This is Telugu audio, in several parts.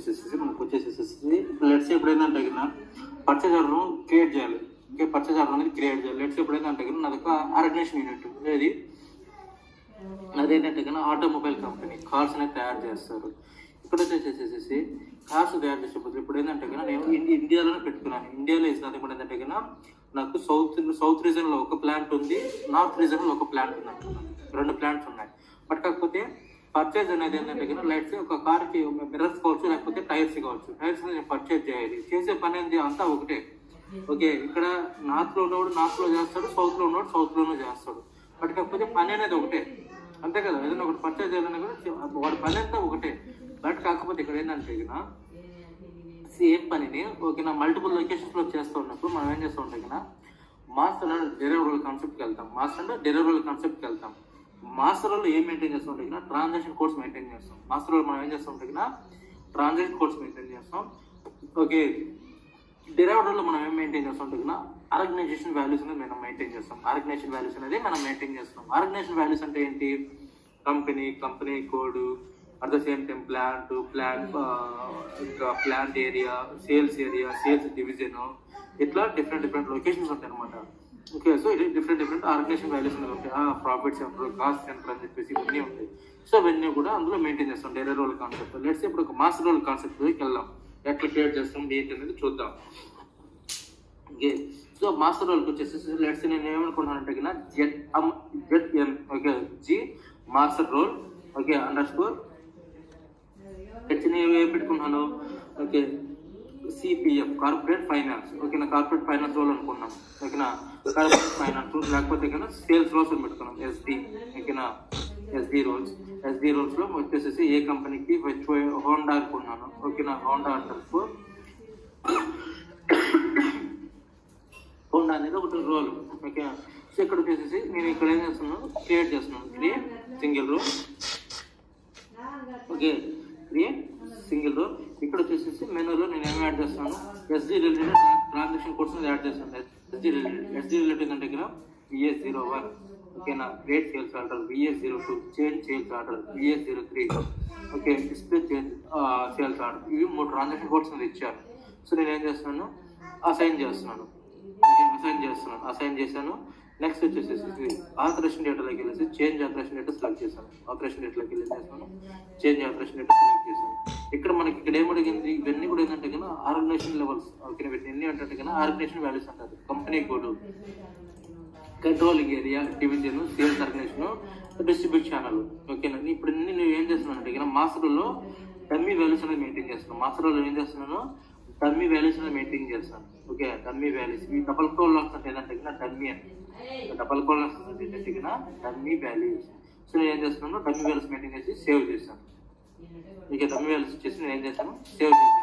వచ్చేసేసి మనకు వచ్చేసేసి లెట్స్ ఇప్పుడు ఏంటంటే కన్నా పర్చేజ్ ఆర్డర్ క్రియేట్ చేయాలి ఓకే పర్చేజ్ ఆర్డర్ అనేది క్రియేట్ చేయాలి లెట్స్ ఇప్పుడు ఏంటంటే కన్నా నాది ఒక ఆర్గనైజేషన్ యూనిట్ అనేది అదేంటంటే కన్నా ఆటోమొబైల్ కంపెనీ కార్స్ అనేది తయారు చేస్తారు ఇక్కడ వచ్చేసేసి కార్స్ తయారు చేసేటప్పుడు ఇప్పుడు ఏంటంటే కన్నా నేను ఇండి- ఇండియాలోనే పెట్టుకున్నాను ఇండియాలో వేసిన ఇప్పుడు ఏంటంటే కన్నా నాకు సౌత్ సౌత్ రీజన్ లో ఒక ప్లాంట్ ఉంది నార్త్ రీజన్ లో ఒక ప్లాంట్ ఉంది అనుకున్నాను రెండు ప్లాంట్స్ ఉన్నాయి బట్ కాకపోతే పర్చేజ్ అనేది ఏంటంటే కన్నా లైట్స్ ఒక కార్ కి మిర్రర్స్ కావచ్చు లేకపోతే టైర్స్ కావచ్చు టైర్స్ నేను పర్చేజ్ చేయాలి చేసే పని ఏంటి అంతా ఒకటే ఓకే ఇక్కడ నార్త్ లో ఉన్నవాడు నార్త్ లో చేస్తాడు సౌత్ లో ఉన్నవాడు సౌత్ లోనూ చేస్తాడు బట్ కాకపోతే పని అనేది ఒకటే అంతే కదా ఏదైనా ఒకటి పర్చేజ్ చేయాలన్నా కూడా చే- వాడి పని అంతా ఒకటే బట్ కాకపోతే ఇక్కడ ఏంటంటే కన్నా సేమ్ పనిని ఓకేనా మల్టిపుల్ లొకేషన్స్ లో చేస్తూ ఉన్నప్పుడు మనం ఏం చేస్తూ ఉంటాం కదా మాస్టర్ అండ్ డెలివరబుల్ కాన్సెప్ట్కి వెళ్తాం మాస్టర్ అంటే డెలివరబుల్ కాన్సెప్ట్కి వెళ్తాం మాస్టర్ లో ఏం మెయింటైన్ చేస్తూ ఉంటాం కదా ట్రాన్సాక్షన్ కోడ్స్ మెయింటైన్ చేస్తాం మాస్టర్ లో మనం ఏం చేస్తూ ఉంటాం కదా ట్రాన్సాక్షన్ కోడ్స్ మెయింటైన్ చేస్తాం ఓకే డెరైవర్ లో మనం ఏం మెయింటైన్ చేస్తాం అంటే కదా ఆర్గనైజేషన్ వాల్యూస్ అనేది మనం మెయింటైన్ చేస్తాం ఆర్గనైజేషన్ వాల్యూస్ అనేది మనం మెయింటైన్ చేస్తాం ఆర్గనైజేషన్ వాల్యూస్ అంటే ఏంటి company company code at the same time plant plant ఇంకా plant area sales area sales division ఇట్లా డిఫరెంట్ డిఫరెంట్ లొకేషన్స్ ఉంటాయి అనమాట ఓకే సో ఇది డిఫరెంట్ డిఫరెంట్ ఆర్గనైజేషన్ వాల్యూస్ అనేవి ఉంటాయి ప్రాఫిట్ సెంటర్ కాస్ట్ సెంటర్ అని చెప్పేసి ఇవన్నీ ఉంటాయి సో ఇవన్నీ కూడా అందులో మెయింటైన్ చేస్తాం డైరీ రోల్ కాన్సెప్ట్ లెట్స్ ఇప్పుడు ఒక మాస్టర్ రోల్ కాన్సెప్ట్ వెళ్దాం ఎట్లా క్రియేట్ చేస్తాం ఏంటి అనేది చూద్దాం ఓకే సో మాస్టర్ రోల్కి వచ్చేసి లెట్స్ నేను ఏమనుకుంటున్నానంటే కన్నా Z M Z N okay G master role okay underscore H నేను ఏం పెట్టుకున్నాను ఓకే సిపిఎఫ్ కార్పొరేట్ ఫైనాన్స్ ఓకేనా కార్పొరేట్ ఫైనాన్స్ రోల్ అనుకున్నాం ఓకేనా కార్పొరేట్ ఫైనాన్స్ లేకపోతే కన్నా సేల్స్ రోల్స్ అని పెట్టుకున్నాం ఎస్డి ఓకేనా ఎస్డి రోల్స్ ఎస్డి రోల్స్ లో వచ్చేసేసి ఏ కంపెనీకి హోండా అనుకున్నాను ఓకేనా హోండా అండర్ స్కోర్ హోండా అనేది ఒకటి రోల్ ఓకే సో ఇక్కడ వచ్చేసేసి నేను ఇక్కడ ఏం చేస్తున్నాను క్రియేట్ చేస్తున్నాను create single role okay create single role ఇక్కడ వచ్చేసేసి మెనూలో నేను ఏం యాడ్ చేస్తాను SD related transaction codes add చేస్తాను ఎస్డి రిలేటెడ్ ఎస్డి రిలేటెడ్ అంటే ఇక్కడ విఎస్ జీరో వన్ ఓకేనా create sales order VS zero two change sales order VS zero three okay display change sales order ఇవి మూడు ట్రాన్సాక్షన్ కోడ్స్ మీద ఇచ్చారు సో నేను ఏం చేస్తున్నాను అసైన్ చేస్తున్నాను అసైన్ చేస్తున్నాను అసైన్ చేశాను నెక్స్ట్ వచ్చేసేసి ఆపరేషన్ డేటాలోకి వెళ్ళేసి చేంజ్ ఆపరేషన్ డేటా సెలెక్ట్ చేశాను ఆపరేషన్ డేటాలోకి వెళ్ళి చేస్తాను చేంజ్ ఆపరేషన్ డేటా సెలెక్ట్ చేశాను ఇక్కడ మనకి ఇక్కడ ఏమడిగింది ఇవన్నీ కూడా ఏంటంటే కన్నా ఆర్గనైజేషన్ లెవెల్స్ ఓకే ఇవన్నీ ఏంటంటే కన్నా ఆర్గనైజేషన్ వాల్యూస్ అంటారు company code controlling area division sales organization distribute channel ఓకేనా ఇప్పుడు అన్ని నువ్వు ఏం చేస్తున్నావు అంటే మాస్టర్లో డమ్మీ వాల్యూస్ అనేది మెయింటైన్ చేస్తున్నాను మాస్టర్లో ఏం చేస్తున్నాను డమ్మీ వాల్యూస్ అనేది మెయింటైన్ చేస్తాను ఓకే డమ్మీ వాల్యూస్ ఈ డబల్ కోల్ వస్తుంది ఏంటంటే డమ్మీ అని డబల్ కోల్ వస్తుంది ఏంటంటే డమ్మీ వాల్యూస్ సో నేను ఏం చేస్తున్నాను డమ్మీ వాల్యూస్ మెయింటైన్ చేసి సేవ్ చేస్తాను ఇక డమ్మీ వాల్యూస్ వచ్చేసి నేను ఏం చేస్తాను సేవ్ చేశాను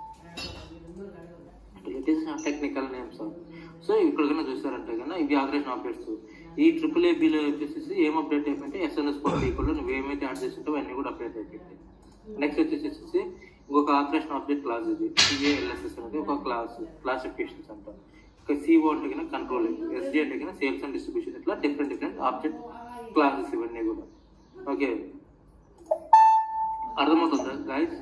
it is technical names so ఇక్కడ కన్నా చూస్తారంటే కన్నా ఇవి ఆపరేషన్ అప్డేట్స్ ఈ ట్రిపుల్ ఏబీలో వచ్చేసి ఏం అప్డేట్ అయిపోయింటే ఎస్ఎన్ఎస్ కోడ్ ఈక్వల్ నువ్వు ఏమైతే యాడ్ చేస్తుంటావు అన్నీ కూడా అప్డేట్ అయిపోయింది నెక్స్ట్ వచ్చేసి ఇంకొక ఆపరేషన్ అప్డేట్ క్లాస్ ఇది సిఏఎల్ఎస్ఎస్ అనేది ఒక క్లాస్ క్లాసిఫికేషన్స్ అంటాం ఇక సిఓ అంటే కన్నా కంట్రోల్ ఎస్డి అంటే కన్నా సేల్స్ అండ్ డిస్ట్రిబ్యూషన్ ఇట్లా డిఫరెంట్ డిఫరెంట్ ఆబ్జెక్ట్ క్లాసెస్ ఇవన్నీ కూడా ఓకే అర్థమవుతుందా గాయస్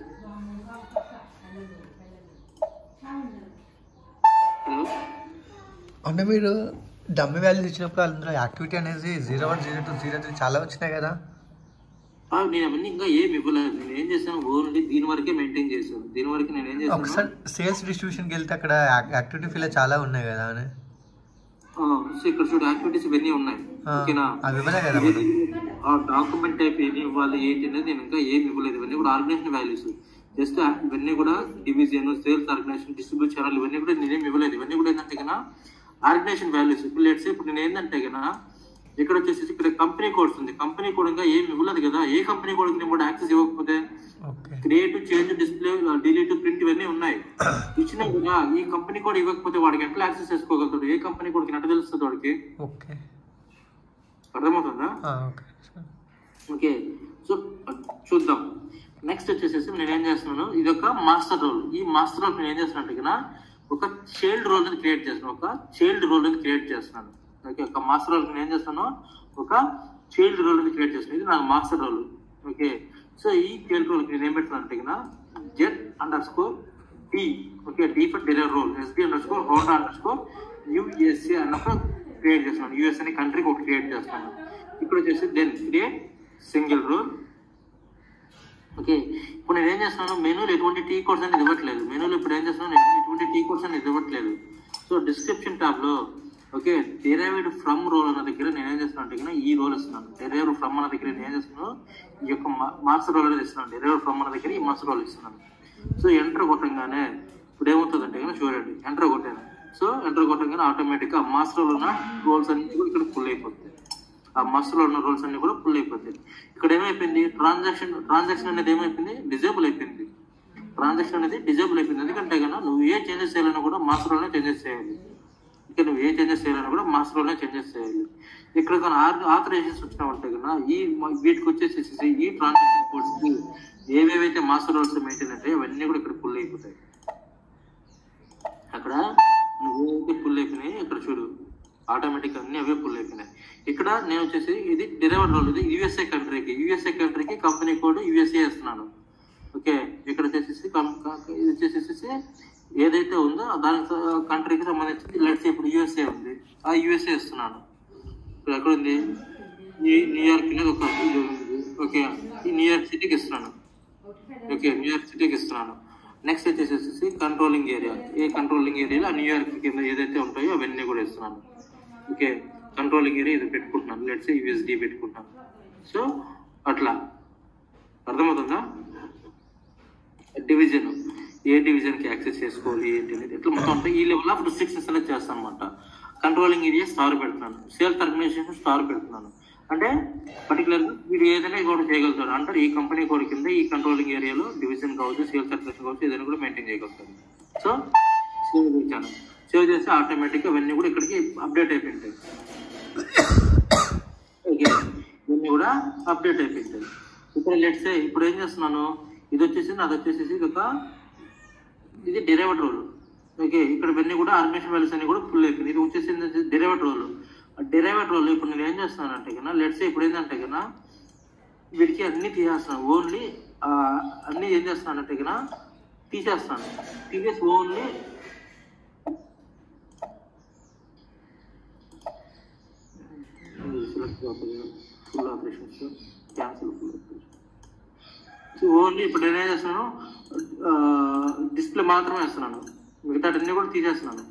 హలో అంటే మీరు డమ్మి వాల్యూస్ ఇచ్చినప్పుడు అందులో యాక్టివిటీ అనేది zero one zero two zero three చాలా వచ్చినాయి కదా ఆ, నేను అవన్నీ ఇంకా ఏమి ఇవ్వలేదు నేను ఏం చేశాను ఓన్లీ దీని వరకే మెయింటైన్ చేశాను దీని వరకు నేను ఏం చేశాను ఒకసారి సేల్స్ డిస్ట్రిబ్యూషన్కి వెళ్తే అక్కడ యాక్టివిటీ ఫీల్ చాలా ఉన్నాయి కదా అని ఆ, సో ఇక్కడ చూడు యాక్టివిటీస్ ఇవన్నీ ఉన్నాయి ఆ, ఓకేనా అవి ఇవ్వలే కదా ఇది- ఆ డాక్యుమెంట్ టైప్ ఏమి ఇవ్వాలి ఏంటి అనేది నేను ఇంకా ఏమి ఇవ్వలేదు ఇవన్నీ కూడా ఆర్గనైజేషన్ వాల్యూస్ జస్ట్ ఇవన్నీ కూడా division sales organization distribute channel ఇవన్నీ కూడా నేనేమి ఇవ్వలేదు ఇవన్నీ కూడా ఏంటంటే కన్నా ఆర్గనైజేషన్ వాల్యూస్ ఇప్పుడు లెట్స్ ఇప్పుడు నేను ఏంటంటే కన్నా ఇక్కడ వచ్చేసి ఇక్కడ కంపెనీ కోడ్స్ ఉంది కంపెనీ కోడ్ ఇంకా ఏమి ఇవ్వలేదు కదా ఏ కంపెనీ కోడ్ నేను కూడా యాక్సెస్ ఇవ్వకపోతే okay create change display delete print ఇవన్నీ ఉన్నాయి ఇచ్చిన కదా ఈ కంపెనీ కోడ్ ఇవ్వకపోతే వాడికి ఎట్లా యాక్సెస్ చేసుకోగలుగుతాడు ఏ కంపెనీ కోడ్కి ఎట్లా తెలుస్తుంది వాడికి ఓకే అర్థమవుతుందా ఆ, ఓకే ఓకే సో చూద్దాం నెక్స్ట్ వచ్చేసేసి నేను ఏం చేస్తున్నాను ఇది ఒక మాస్టర్ రోల్ ఈ మాస్టర్ రోల్ నేను ఏం చేస్తున్నాను అంటే కన్నా ఒక చైల్డ్ రోల్ అనేది క్రియేట్ చేస్తున్నాను ఒక చైల్డ్ రోల్ అనేది క్రియేట్ చేస్తున్నాను ఓకే ఒక మాస్టర్ రోల్ నేను ఏం చేస్తాను ఒక చైల్డ్ రోల్ అనేది క్రియేట్ చేస్తున్నాను ఇది నాకు మాస్టర్ రోల్ ఓకే సో ఈ చైల్డ్ రోల్ నేను ఏం పెడుతున్నాను అంటే కన్నా Z underscore D okay D for deliver role SB underscore Honda underscore USA అన్నప్పుడు క్రియేట్ చేస్తున్నాను యుఎస్ అనే కంట్రీకి ఒకటి క్రియేట్ చేస్తున్నాను ఇప్పుడు వచ్చేసి then create single role okay ఇప్పుడు నేను ఏం చేస్తున్నాను మెనూలో ఎటువంటి టీ కోడ్స్ అనేది ఇవ్వట్లేదు మెనూలో ఇప్పుడు ఏం చేస్తున్నాను నేను ఎటువంటి టీ కోడ్స్ అనేది ఇవ్వట్లేదు సో డిస్క్రిప్షన్ ట్యాబ్ లో ఓకే డెరైవ్డ్ ఫ్రమ్ రోల్ అన్న దగ్గర నేను ఏం చేస్తున్నాను అంటే కనుక ఈ రోల్ ఇస్తున్నాను డెరైవ్డ్ ఫ్రమ్ అన్న దగ్గర నేను ఏం చేస్తున్నాను ఈ యొక్క మార్క్స్ రోల్ అనేది ఇస్తున్నాను డెరైవ్డ్ ఫ్రమ్ అన్న దగ్గర ఈ మార్క్స్ రోల్ ఇస్తున్నాను సో ఎంటర్ కొట్టంగానే ఇప్పుడు ఏమవుతుందంటే కనుక చూడండి ఎంటర్ కొట్టాను సో ఎంటర్ కొట్టంగానే ఆటోమేటిక్ గా మాస్టర్ లో ఉన్న రోల్స్ అన్ని కూడా ఇక్కడ ఫుల్ అయిపోతాయి ఆ మస్ట్లో ఉన్న రూల్స్ అన్ని కూడా ఫుల్ అయిపోతాయి ఇక్కడ ఏమైపోయింది ట్రాన్సాక్షన్ ట్రాన్సాక్షన్ అనేది ఏమైపోయింది డిజేబుల్ అయిపోయింది ట్రాన్సాక్షన్ అనేది డిజేబుల్ అయిపోయింది ఎందుకంటే కన్నా నువ్వు ఏ చేంజెస్ చేయాలన్నా కూడా మాస్టర్లోనే చేంజెస్ చేయాలి ఇక్కడ నువ్వు ఏ చేంజెస్ చేయాలన్నా కూడా మాస్టర్లోనే చేంజెస్ చేయాలి ఇక్కడ కానీ ఆథరైజేషన్స్ వచ్చినామంటే కన్నా ఈ మ- వీటికి వచ్చేసేసి ఈ ట్రాన్సాక్షన్ కోడ్స్ కి ఏవేవైతే మాస్టర్ రోల్స్ మెయింటైన్ ఉంటాయో అవన్నీ కూడా ఇక్కడ ఫుల్ అయిపోతాయి అక్కడ నువ్వు ఏవైతే ఫుల్ అయిపోయినాయి ఇక్కడ చూడు ఆటోమేటిక్ అన్ని అవే ఫుల్ అయిపోయినాయి ఇక్కడ నేను వచ్చేసి ఇది డెలివర్ రోల్ ఇది యుఎస్ఏ కంట్రీకి యుఎస్ఏ కంట్రీకి కంపెనీ కోడ్ యుఎస్ఏ ఇస్తున్నాను ఓకే ఇక్కడ వచ్చేసి కం- క- ఇది వచ్చేసేసి ఏదైతే ఉందో దానికి కంట్రీకి సంబంధించి లెట్స్ ఇప్పుడు యుఎస్ఏ ఉంది ఆ యుఎస్ఏ ఇస్తున్నాను ఇప్పుడు ఎక్కడ ఉంది ఈ న్యూయార్క్ అనేది ఒక ఇది ఉంది ఓకే ఈ న్యూయార్క్ సిటీకి ఇస్తున్నాను ఓకే న్యూయార్క్ సిటీకి ఇస్తున్నాను నెక్స్ట్ వచ్చేసేసి కంట్రోలింగ్ ఏరియా ఏ కంట్రోలింగ్ ఏరియాలో ఆ న్యూయార్క్ కింద ఏదైతే ఉంటాయో అవన్నీ కూడా ఇస్తున్నాను ఓకే కంట్రోలింగ్ ఏరియా ఇది పెట్టుకుంటున్నాను లెట్స్ యూఎస్డి పెట్టుకుంటాను సో అట్లా అర్థమవుతుందా డివిజన్ ఏ డివిజన్ కి యాక్సెస్ చేసుకోవాలి ఏంటి అనేది ఇట్లా మొత్తం అంటే ఈ లెవెల్ ఆఫ్ రిస్ట్రిక్షన్స్ అనేది చేస్తాను అనమాట కంట్రోలింగ్ ఏరియా స్టార్ పెడుతున్నాను సేల్స్ ఆర్గనైజేషన్ స్టార్ పెడుతున్నాను అంటే పర్టికులర్ వీడు ఏదైనా కూడా చేయగలుగుతాడు అంటే ఈ కంపెనీ కోడ్ కింద ఈ కంట్రోలింగ్ ఏరియాలో డివిజన్ కావచ్చు సేల్స్ ఆర్గనైజేషన్ కావచ్చు ఏదైనా కూడా మెయింటైన్ చేయగలుగుతాడు సో సేవ్ చేశాను సేవ్ చేస్తే ఆటోమేటిక్ అవన్నీ కూడా ఇక్కడికి అప్డేట్ అయిపోయింటాయి ఓకే ఇవన్నీ కూడా అప్డేట్ అయిపోయింటాయి ఇప్పుడు లెట్స్ ఇప్పుడు ఏం చేస్తున్నాను ఇది వచ్చేసి అది వచ్చేసి ఇది ఒక ఇది డెరైవడ్ రోల్ ఓకే ఇక్కడ ఇవన్నీ కూడా ఆర్గనైజేషన్ వాల్యూస్ అన్ని కూడా ఫుల్ అయిపోయింది ఇది వచ్చేసి డెరైవడ్ రోల్ డెరైవడ్ రోల్ ఇప్పుడు నేను ఏం చేస్తున్నానంటే కన్నా లెట్స్ ఇప్పుడు ఏంటంటే కన్నా వీడికి అన్ని తీసేస్తున్నాను ఓన్లీ అన్ని ఏం చేస్తున్నానంటే కన్నా తీసేస్తాను తీసేసి only full operations cancel full operation so only ఇప్పుడు నేనేం చేస్తున్నాను డిస్ప్లే మాత్రమే వేస్తున్నాను మిగతా అన్ని కూడా తీసేస్తున్నాను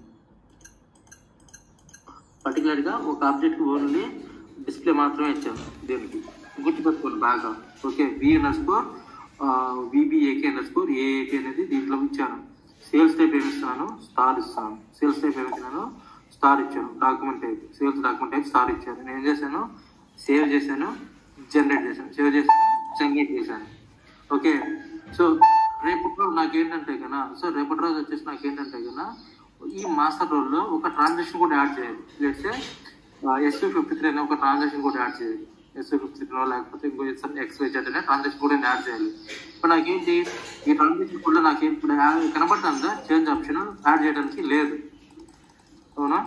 పర్టికులర్ గా ఒక ఆబ్జెక్ట్ ఓన్లీ డిస్ప్లే మాత్రమే ఇచ్చాను దీనికి గుర్తుపెట్టుకోండి బాగా okay V underscore VBAK underscore AAK అనేది దీంట్లో ఇచ్చాను సేల్స్ టైప్ ఏమి ఇస్తున్నాను స్టార్ ఇస్తాను సేల్స్ టైప్ ఏమి ఇచ్చినాను స్టార్ ఇచ్చాను document type sales document type star ఇచ్చాను నేను ఏం చేశాను సేవ్ చేశాను జనరేట్ చేశాను సేవ్ చేశాను జనరేట్ చేశాను ఓకే సో రేపటి రోజు నాకేంటంటే కన్నా సో రేపటి రోజు వచ్చేసి నాకేంటంటే కన్నా ఈ మాస్టర్ రోల్లో ఒక ట్రాన్సాక్షన్ కూడా యాడ్ చేయాలి లేట్సే ఎస్యూ ఫిఫ్టీ త్రీ అనే ఒక ట్రాన్సాక్షన్ కూడా యాడ్ చేయాలి ఎస్యూ ఫిఫ్టీ త్రీలో లేకపోతే ఇంకో ఎక్స్ వైజెడ్ అనే ట్రాన్సాక్షన్ కూడా యాడ్ చేయాలి ఇప్పుడు నాకేంటి ఈ ట్రాన్సాక్షన్ కూడా నాకు ఇప్పుడు యా- కనబడుతుందా చేంజ్ ఆప్షన్ యాడ్ చేయడానికి లేదు అవునా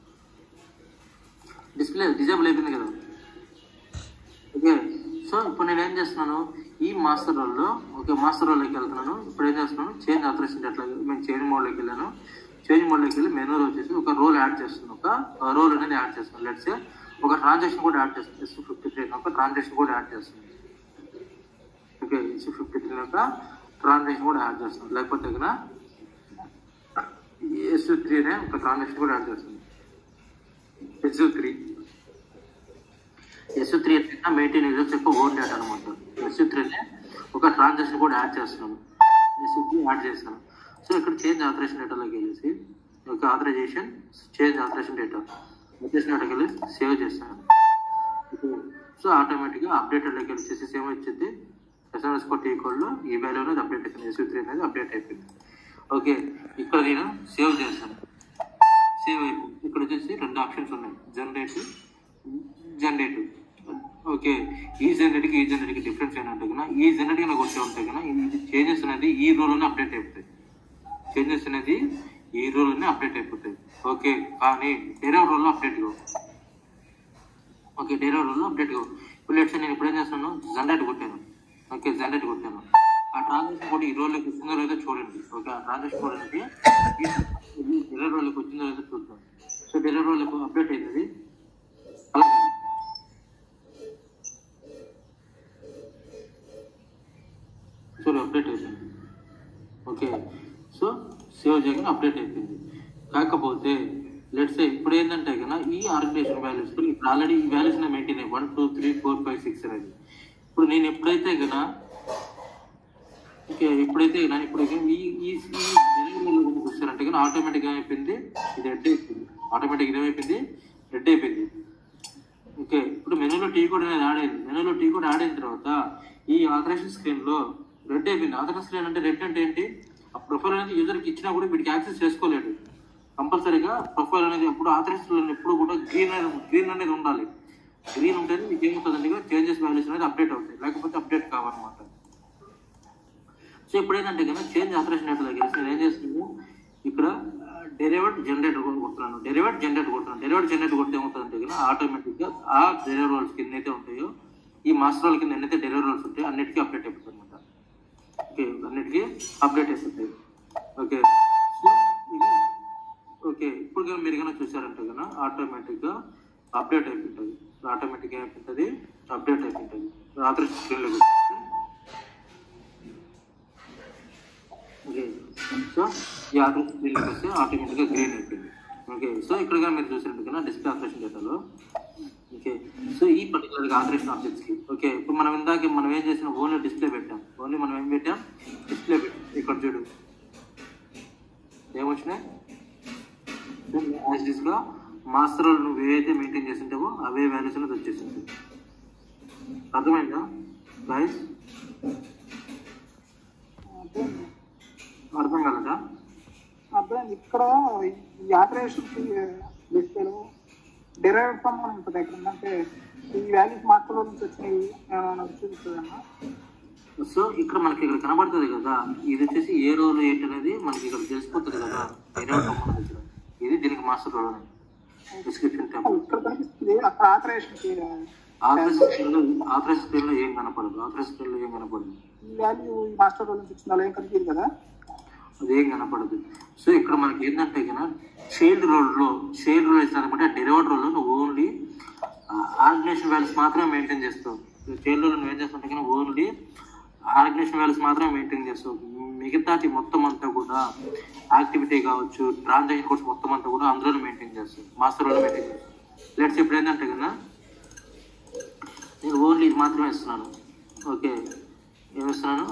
డిస్ప్లే డిజేబుల్ అయిపోయింది కదా ఓకే సో ఇప్పుడు నేను ఏం చేస్తున్నాను ఈ మాస్టర్ రోల్లో ఓకే మాస్టర్ రోల్లోకి వెళ్తున్నాను ఇప్పుడు ఏం చేస్తున్నాను చేంజ్ ఆథరైజేషన్ ఎట్లా మేము చేంజ్ మోడ్లోకి వెళ్ళాను చేంజ్ మోడ్లోకి వెళ్ళి మెనూలో వచ్చేసి ఒక రోల్ యాడ్ చేస్తున్నాను ఒక రోల్ అనేది యాడ్ చేస్తున్నాను లెట్స్ ఒక ట్రాన్సాక్షన్ కూడా యాడ్ చేస్తుంది ఎస్ ఫిఫ్టీ త్రీ ఒక ట్రాన్సాక్షన్ కూడా యాడ్ చేస్తుంది ఓకే ఎస్ ఫిఫ్టీ త్రీ ఒక ట్రాన్సాక్షన్ కూడా యాడ్ చేస్తున్నాను లేకపోతే కన్నా ఎస్ త్రీ అనే ఒక ట్రాన్సాక్షన్ కూడా యాడ్ చేస్తుంది ఎస్ త్రీ ఎస్ త్రీ అంటే మెయింటైన్ యూజర్స్ ఎక్కువ ఓన్ డేటా అనమాట ఎస్ త్రీనే ఒక ట్రాన్సాక్షన్ కూడా యాడ్ చేస్తున్నాను ఎస్ త్రీ యాడ్ చేస్తాను సో ఇక్కడ చేంజ్ ఆథరైజేషన్ డేటాలోకి వెళ్ళేసి ఒక authorization change authorization data authorization డేటాకి వెళ్ళి సేవ్ చేస్తాను సో ఆటోమేటిక్గా అప్డేటెడ్లోకి వెళ్ళి చేసి సేవ్ వచ్చింది ఎస్ఎంఎస్ కొట్టి ఈక్వల్లో ఈ వాల్యూ అనేది అప్డేట్ అవుతుంది ఎస్ త్రీ అనేది అప్డేట్ అయిపోయింది ఓకే ఇక్కడ నేను సేవ్ చేస్తాను సేవ్ అయిపోయింది ఇక్కడ వచ్చేసి రెండు ఆప్షన్స్ ఉన్నాయి జనరేట్ జనరేట్ ఓకే ఈ జనరేట్కి ఈ జనరేట్కి డిఫరెన్స్ ఏంటంటే కన్నా ఈ జనరేట్కి నాకు వచ్చే ఉంటాయి కన్నా ఇది చేంజెస్ అనేది ఈ రోల్లోనే అప్డేట్ అయిపోతాయి చేంజెస్ అనేది ఈ రోల్లోనే అప్డేట్ అయిపోతాయి ఓకే కానీ వేరే రోల్లో అప్డేట్ కావు ఓకే డేరా రోల్లో అప్డేట్ కావు ఇప్పుడు లెట్స్ నేను ఇప్పుడు ఏం చేస్తున్నాను జనరేట్ కొట్టాను ఓకే జనరేట్ కొట్టాను ఆ ట్రాన్సాక్షన్ కూడా ఈ రోజులోకి వచ్చిందో లేదో చూడండి ఓకే ఆ ట్రాన్సాక్షన్ కూడా అనేది ఇది ఇరవై రోజులకు వచ్చిందో లేదో చూద్దాం సో ఇరవై రోజులకు అప్డేట్ అవుతుంది అలాగే సో అప్డేట్ అయిపోయింది ఓకే సో సేవ్ చేయగానే అప్డేట్ అయిపోయింది కాకపోతే లెట్స్ ఇప్పుడు ఏంటంటే కన్నా ఈ ఆర్గనైజేషన్ వాల్యూస్ ఇప్పుడు ఆల్రెడీ ఈ వాల్యూస్ మెయింటైన్ అయ్యి one two three four five six అనేది ఇప్పుడు నేను ఎప్పుడైతే కన్నా ఓకే ఎప్పుడైతే నేను ఇప్పుడు ఈ ఈ చూస్తారంటే కానీ ఆటోమేటిక్గా అయిపోయింది ఇది రెడ్ అయిపోయింది ఆటోమేటిక్ ఏమైపోయింది రెడ్ అయిపోయింది ఓకే ఇప్పుడు మెనూలో టీ కోడ్ అనేది యాడ్ అయింది మెనూలో టీ కోడ్ యాడ్ అయిన తర్వాత ఈ ఆథరైజేషన్ స్క్రీన్ లో రెడ్ అయిపోయింది ఆథరైజేషన్ స్క్రీన్ అంటే రెడ్ అంటే ఏంటి ఆ ప్రొఫైల్ అనేది యూజర్కి ఇచ్చినా కూడా వీడికి యాక్సెస్ చేసుకోలేడు కంపల్సరీగా ప్రొఫైల్ అనేది ఎప్పుడు ఆథరైజేషన్ ఎప్పుడు కూడా గ్రీన్ అనేది గ్రీన్ అనేది ఉండాలి గ్రీన్ ఉంటేనే మీకు ఏమవుతుందండి చేంజెస్ వాల్యూస్ అనేది అప్డేట్ అవుతాయి లేకపోతే అప్డేట్ కావాలన్నమాట సో ఇప్పుడు ఏంటంటే కనుక చేంజ్ ఆపరేషన్ ఎట్లా దగ్గర నేను ఏం చేస్తున్నాను ఇక్కడ డెరివేట్ జనరేటర్ కొడుతున్నాను డెరివేట్ జనరేట్ కొడుతున్నాను డెరివేట్ జనరేట్ కొడితే ఏమవుతుందంటే కనుక ఆటోమేటిక్గా ఆ డెలివరీ రోల్స్ కింద అయితే ఉంటాయో ఈ మాస్టర్ రోల్ కింద ఎన్నైతే డెలివరీ రోల్స్ ఉంటాయో అన్నిటికీ అప్డేట్ అయిపోతుంది అనమాట ఓకే అన్నిటికీ అప్డేట్ అయిపోతాయి ఓకే సో ఇది ఓకే ఇప్పుడు కానీ మీరు కనుక చూసారంటే కనుక ఆటోమేటిక్గా అప్డేట్ అయిపోతుంది ఆటోమేటిక్గా అయిపోతుంది అప్డేట్ అయిపోతుంది రాత్రి స్క్రీన్లో ఓకే సో ఈ ఆపరేషన్ స్క్రీన్లోకి వస్తే ఆటోమేటిక్గా గ్రీన్ అయిపోయింది ఓకే సో ఇక్కడ కానీ మీరు చూసినట్టు కదా డిస్ప్లే ఆపరేషన్ డేటాలో ఓకే సో ఈ పర్టికులర్ ఆపరేషన్ ఆబ్జెక్ట్స్కి ఓకే ఇప్పుడు మనం ఇందాక మనం ఏం చేసిన ఓన్లీ డిస్ప్లే పెట్టాం ఓన్లీ మనం ఏం పెట్టాం డిస్ప్లే పెట్టాం ఇక్కడ చూడు ఏమొచ్చినాయి యాజ్ గా మాస్టర్ నువ్వు ఏవైతే మెయింటైన్ చేసింటావో అవే వాల్యూస్ అనేది వచ్చేసింది అర్థమైందా గైస్ అర్థం కలదా అర్థం ఇక్కడ ఈ ఆపరేషన్ డిస్ప్లేలో డెరైవ్డ్ ఫ్రమ్ అని ఉంటుంది ఇక్కడ అంటే ఈ వాల్యూస్ మాస్టర్లో నుంచి వచ్చినవి ఏమైనా చూపిస్తుందన్నా సో ఇక్కడ మనకి ఇక్కడ కనబడుతుంది కదా ఇది వచ్చేసి ఏ రోల్ ఏంటి అనేది మనకి ఇక్కడ తెలిసిపోతుంది కదా ఇరవై తొమ్మిది దగ్గర ఇది దీనికి మాస్టర్ రోల్ అని డిస్క్రిప్షన్ ట్యాబ్ ఇక్కడ కనిపిస్తుంది అక్కడ ఆపరేషన్కి ఆపరేషన్ స్క్రీన్ లో ఆపరేషన్ స్క్రీన్ లో ఏం కనపడదు ఆపరేషన్ స్క్రీన్ లో ఏం కనపడదు ఈ వాల్యూ ఈ మాస్టర్ రోల్ నుంచి వచ్చింది అలా ఏం కనిపించదు కదా అదేం కనపడదు సో ఇక్కడ మనకి ఏంటంటే కన్నా చైల్డ్ రోల్ లో చైల్డ్ రోల్ ఇస్తానమాట డెలివర్డ్ రోల్ నువ్వు ఓన్లీ ఆర్గనైజేషన్ వాల్యూస్ మాత్రమే మెయింటైన్ చేస్తావు చైల్డ్ రోల్ నువ్వు ఏం చేస్తుంటే కన్నా ఓన్లీ ఆర్గనైజేషన్ వాల్యూస్ మాత్రమే మెయింటైన్ చేస్తావు మిగతాది మొత్తం అంతా కూడా యాక్టివిటీ కావచ్చు ట్రాన్సాక్షన్ కోర్స్ మొత్తం అంతా కూడా అందులోనే మెయింటైన్ చేస్తావు మాస్టర్ రోల్ మెయింటైన్ చేస్తావు లెట్స్ ఇప్పుడు ఏంటంటే కన్నా నేను ఓన్లీ ఇది మాత్రమే ఇస్తున్నాను ఓకే ఏమిస్తున్నాను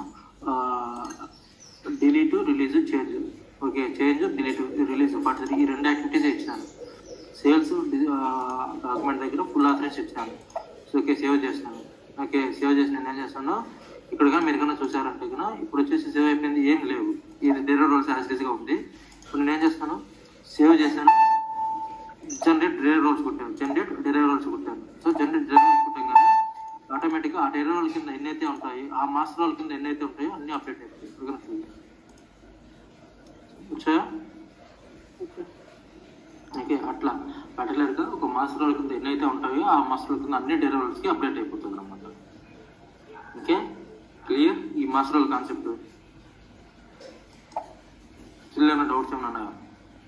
delete release change okay change delete release పడుతుంది ఈ రెండు యాక్టివిటీస్ ఇచ్చినాను సేల్స్ డాక్యుమెంట్ దగ్గర ఫుల్ ఆథరైజ్ ఇచ్చినాను సో ఓకే సేవ్ చేసినాను ఓకే సేవ్ చేసి నేను ఏం చేస్తాను ఇక్కడ కానీ మీరు కన్నా చూసారంటే కన్నా ఇప్పుడు వచ్చేసి సేవ్ అయిపోయింది ఏం లేవు ఇది డెలివరీ రోల్స్ యాసిటీస్గా ఉంది ఇప్పుడు నేను ఏం చేస్తాను సేవ్ చేశాను జనరేట్ డెలివరీ రోల్స్ కొట్టాను జనరేట్ డెలివరీ రోల్స్ కొట్టాను సో జనరేట్ డెలివరీ రోల్స్ కొట్టగానే ఆటోమేటిక్గా ఆ డెలివరీ రోల్ కింద ఎన్నైతే ఉంటాయి ఆ మాస్టర్ రోల్ కింద ఎన్నైతే ఉంటాయో అన్ని అప్డేట్ అయిపోతాయి ఇక్కడ కనుక చూడండి. వచ్చాయా ఓకే అట్లా పర్టికులర్గా ఒక మాస్టర్ రోల్ కింద ఎన్నైతే ఉంటాయో ఆ మాస్టర్ రోల్ కింద అన్ని డెలివరీ రోల్స్కి అప్డేట్ అయిపోతుంది అనమాట ఓకే క్లియర్ ఈ మాస్టర్ రోల్ కాన్సెప్ట్ స్టిల్ ఏమైనా డౌట్స్ ఏమైనా ఉన్నాయా